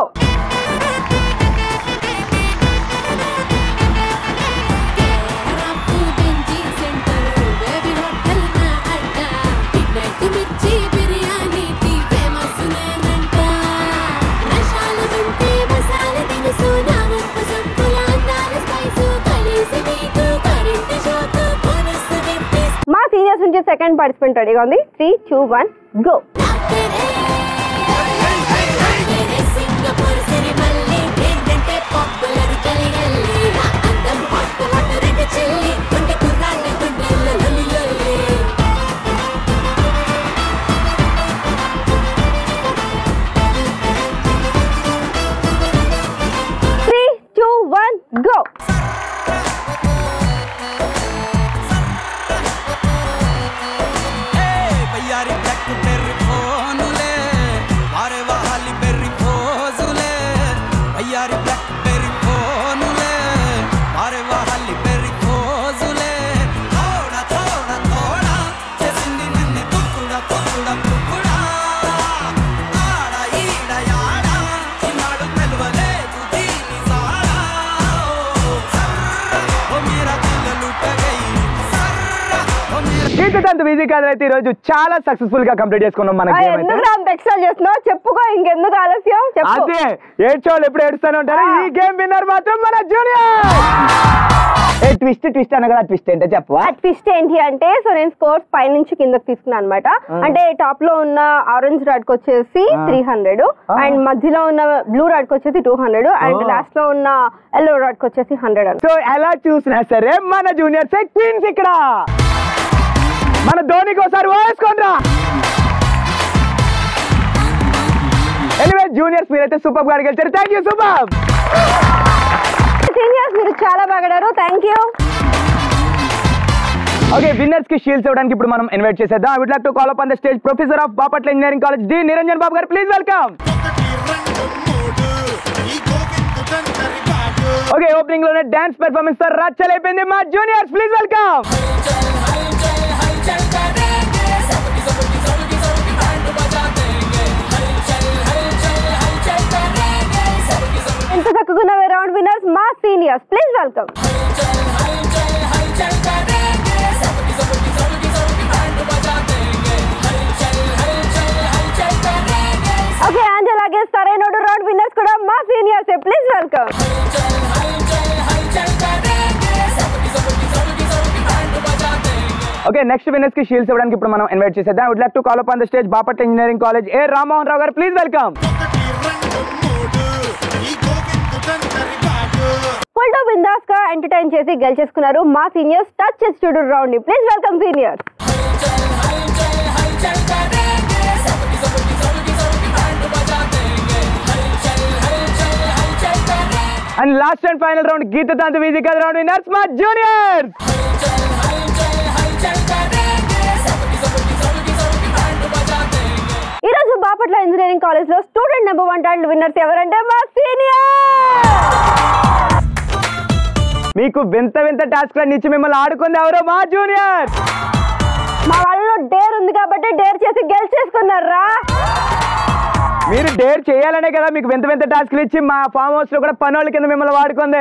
మిర్చి బిర్యానీ ఫేమస్ నేనంట రసాల వంటి మసాల దినుసు నా వంపు సంపుల అందాల స్పైసు కలిసి నీకు కరెంట్ షాకు బోనస్ గిఫ్ట్ మా సీనియర్స్ నుంచి సెకండ్ పార్టిసిపెంట్ రెడీగా ఉంది three two one go Singapore సిరిమల్లి ఏంటంటే పాపులర్ కలిగల్లి అందం పట్టు పట్టు రెండు చెల్లి గుండె కుర్రాళ్ళ గుండెల్లో లొల్లి లొల్లి త్రీ టూ వన్ గో బయ్యారి బ్లాక్ బెర్రీ ఫోనులే వారే వాహాలి బెర్రీ ఫోజులే బయ్యారి బ్లాక్ బెర్రీ ఫోనులే వారే వాహాలి బెర్రీ ఫోజులే తోడా తోడా తోడా చేసింది నన్ను తుక్కుడా తుక్కుడా తుక్కుడా ఆడ ఈడ యాడ ఈనాడు తెలవలేదు దీని సాడా ఓ మీరా దిల్ లుట్ట గయి సర్రా ఓ మీరా గీతతో అంత ఈజీ కాదు అయితే ఈ రోజు చాలా సక్సెస్ఫుల్ గా కంప్లీట్ చేసుకున్నాం మన ఆ, గేమ్ అయితే ఎందుకు అంత ఎక్స్ట్రా చేస్తున్నావు చెప్పుకో ఇంకెందుకు ఆలస్యం చెప్పు అదే ఏడ్చోళ్ళు ఎప్పుడు ఏడుస్తూనే ఉంటారు ఈ గేమ్ విన్నర్ మాత్రం మన జూనియర్ ఏ ట్విస్ట్ ట్విస్ట్ అనగా ట్విస్ట్ ఏంటో చెప్పవా ఆ ట్విస్ట్ ఏంటి అంటే సో నేను స్కోర్స్ పై నుంచి కిందకి తీసుకున్నాను అనమాట ఆ. అంటే టాప్ లో ఉన్న ఆరెంజ్ రాడ్ కి వచ్చేసి ఆ. త్రీ హండ్రెడ్ ఆ. అండ్ మధ్యలో ఉన్న బ్లూ రాడ్ కి వచ్చేసి టూ హండ్రెడ్ అండ్ ఓ. లాస్ట్ లో ఉన్న ఎల్లో రాడ్ కి వచ్చేసి హండ్రెడ్ అని సో ఎలా చూసినా సరే మన జూనియర్స్ క్వీన్స్ ఇక్కడ మన ధోనికి ఒకసారి వేసుకోండిరా ఎనివే జూనియర్స్ మీరైతే సూపర్ గారికి గెలిచారు థ్యాంక్ యూ సూపర్ సీనియర్స్ మీరు చాలా బాగా ఆడారు థ్యాంక్ యూ ఓకే విన్నర్స్ కి షీల్డ్స్ ఇవ్వడానికి ఇప్పుడు మనం ఇన్వైట్ చేసేద్దాం I would like to call up on the stage professor of Bapatla engineering college D Niranjan Babu garu please welcome okay opening లోనే డాన్స్ పెర్ఫార్మెన్స్ తో రచ్చలైపోయింది మా జూనియర్స్ ప్లీజ్ వెల్కమ్ ఎంత చక్కగా రౌండ్ విన్నర్స్ మా seniors please welcome okay and అలాగే సరైన రౌండ్ విన్నర్స్ కూడా మా seniors please welcome okay next winners కి షీల్డ్స్ ఇవ్వడానికి ఇప్పుడు మనం ఇన్వైట్ చేసేద్దాం I would like to call up on the stage Bapatla engineering college A Rammohan Rao garu please welcome full to బిందాస్ గా ఎంటర్టైన్ చేసి గెలిచేసుకున్నారు మా సీనియర్స్ టచ్ చేసి చూడు రౌండ్ ని please welcome seniors and last and final round గీత తంతు వీజిక రౌండ్ విన్నర్స్ మా జూనియర్స్ ఈ రోజు బాపట్ల ఇంజనీరింగ్ కాలేజ్ లో student number one talent winners ఎవరంటే మా సీనియర్ మీకు వింత వింత టాస్క్ ఇచ్చి మిమ్మల్ని ఆడుకుంది ఎవరో మా జూనియర్ మా వాళ్ళలో డేర్ ఉంది కాబట్టి డేర్ చేసి గెలిచేసుకున్నారా మీరు డేర్ చేయాలనే కదా మీకు వింత వింత టాస్క్లు ఇచ్చి మా ఫామ్ హౌస్ లో కూడా పనోళ్ళ కింద మిమ్మల్ని వాడుకుంది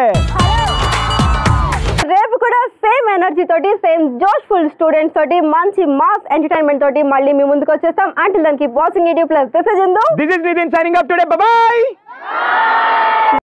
రేపు కూడా సేమ్ ఎనర్జీ తోటి సేమ్ జోష్ఫుల్ స్టూడెంట్స్ తోటి మంచి మాస్ ఎంటర్టైన్మెంట్ తోటి మళ్ళీ మీ ముందుకు వచ్చేస్తాం అంటే దానికి watching YouTube plus this is this is Nitin signing up today bye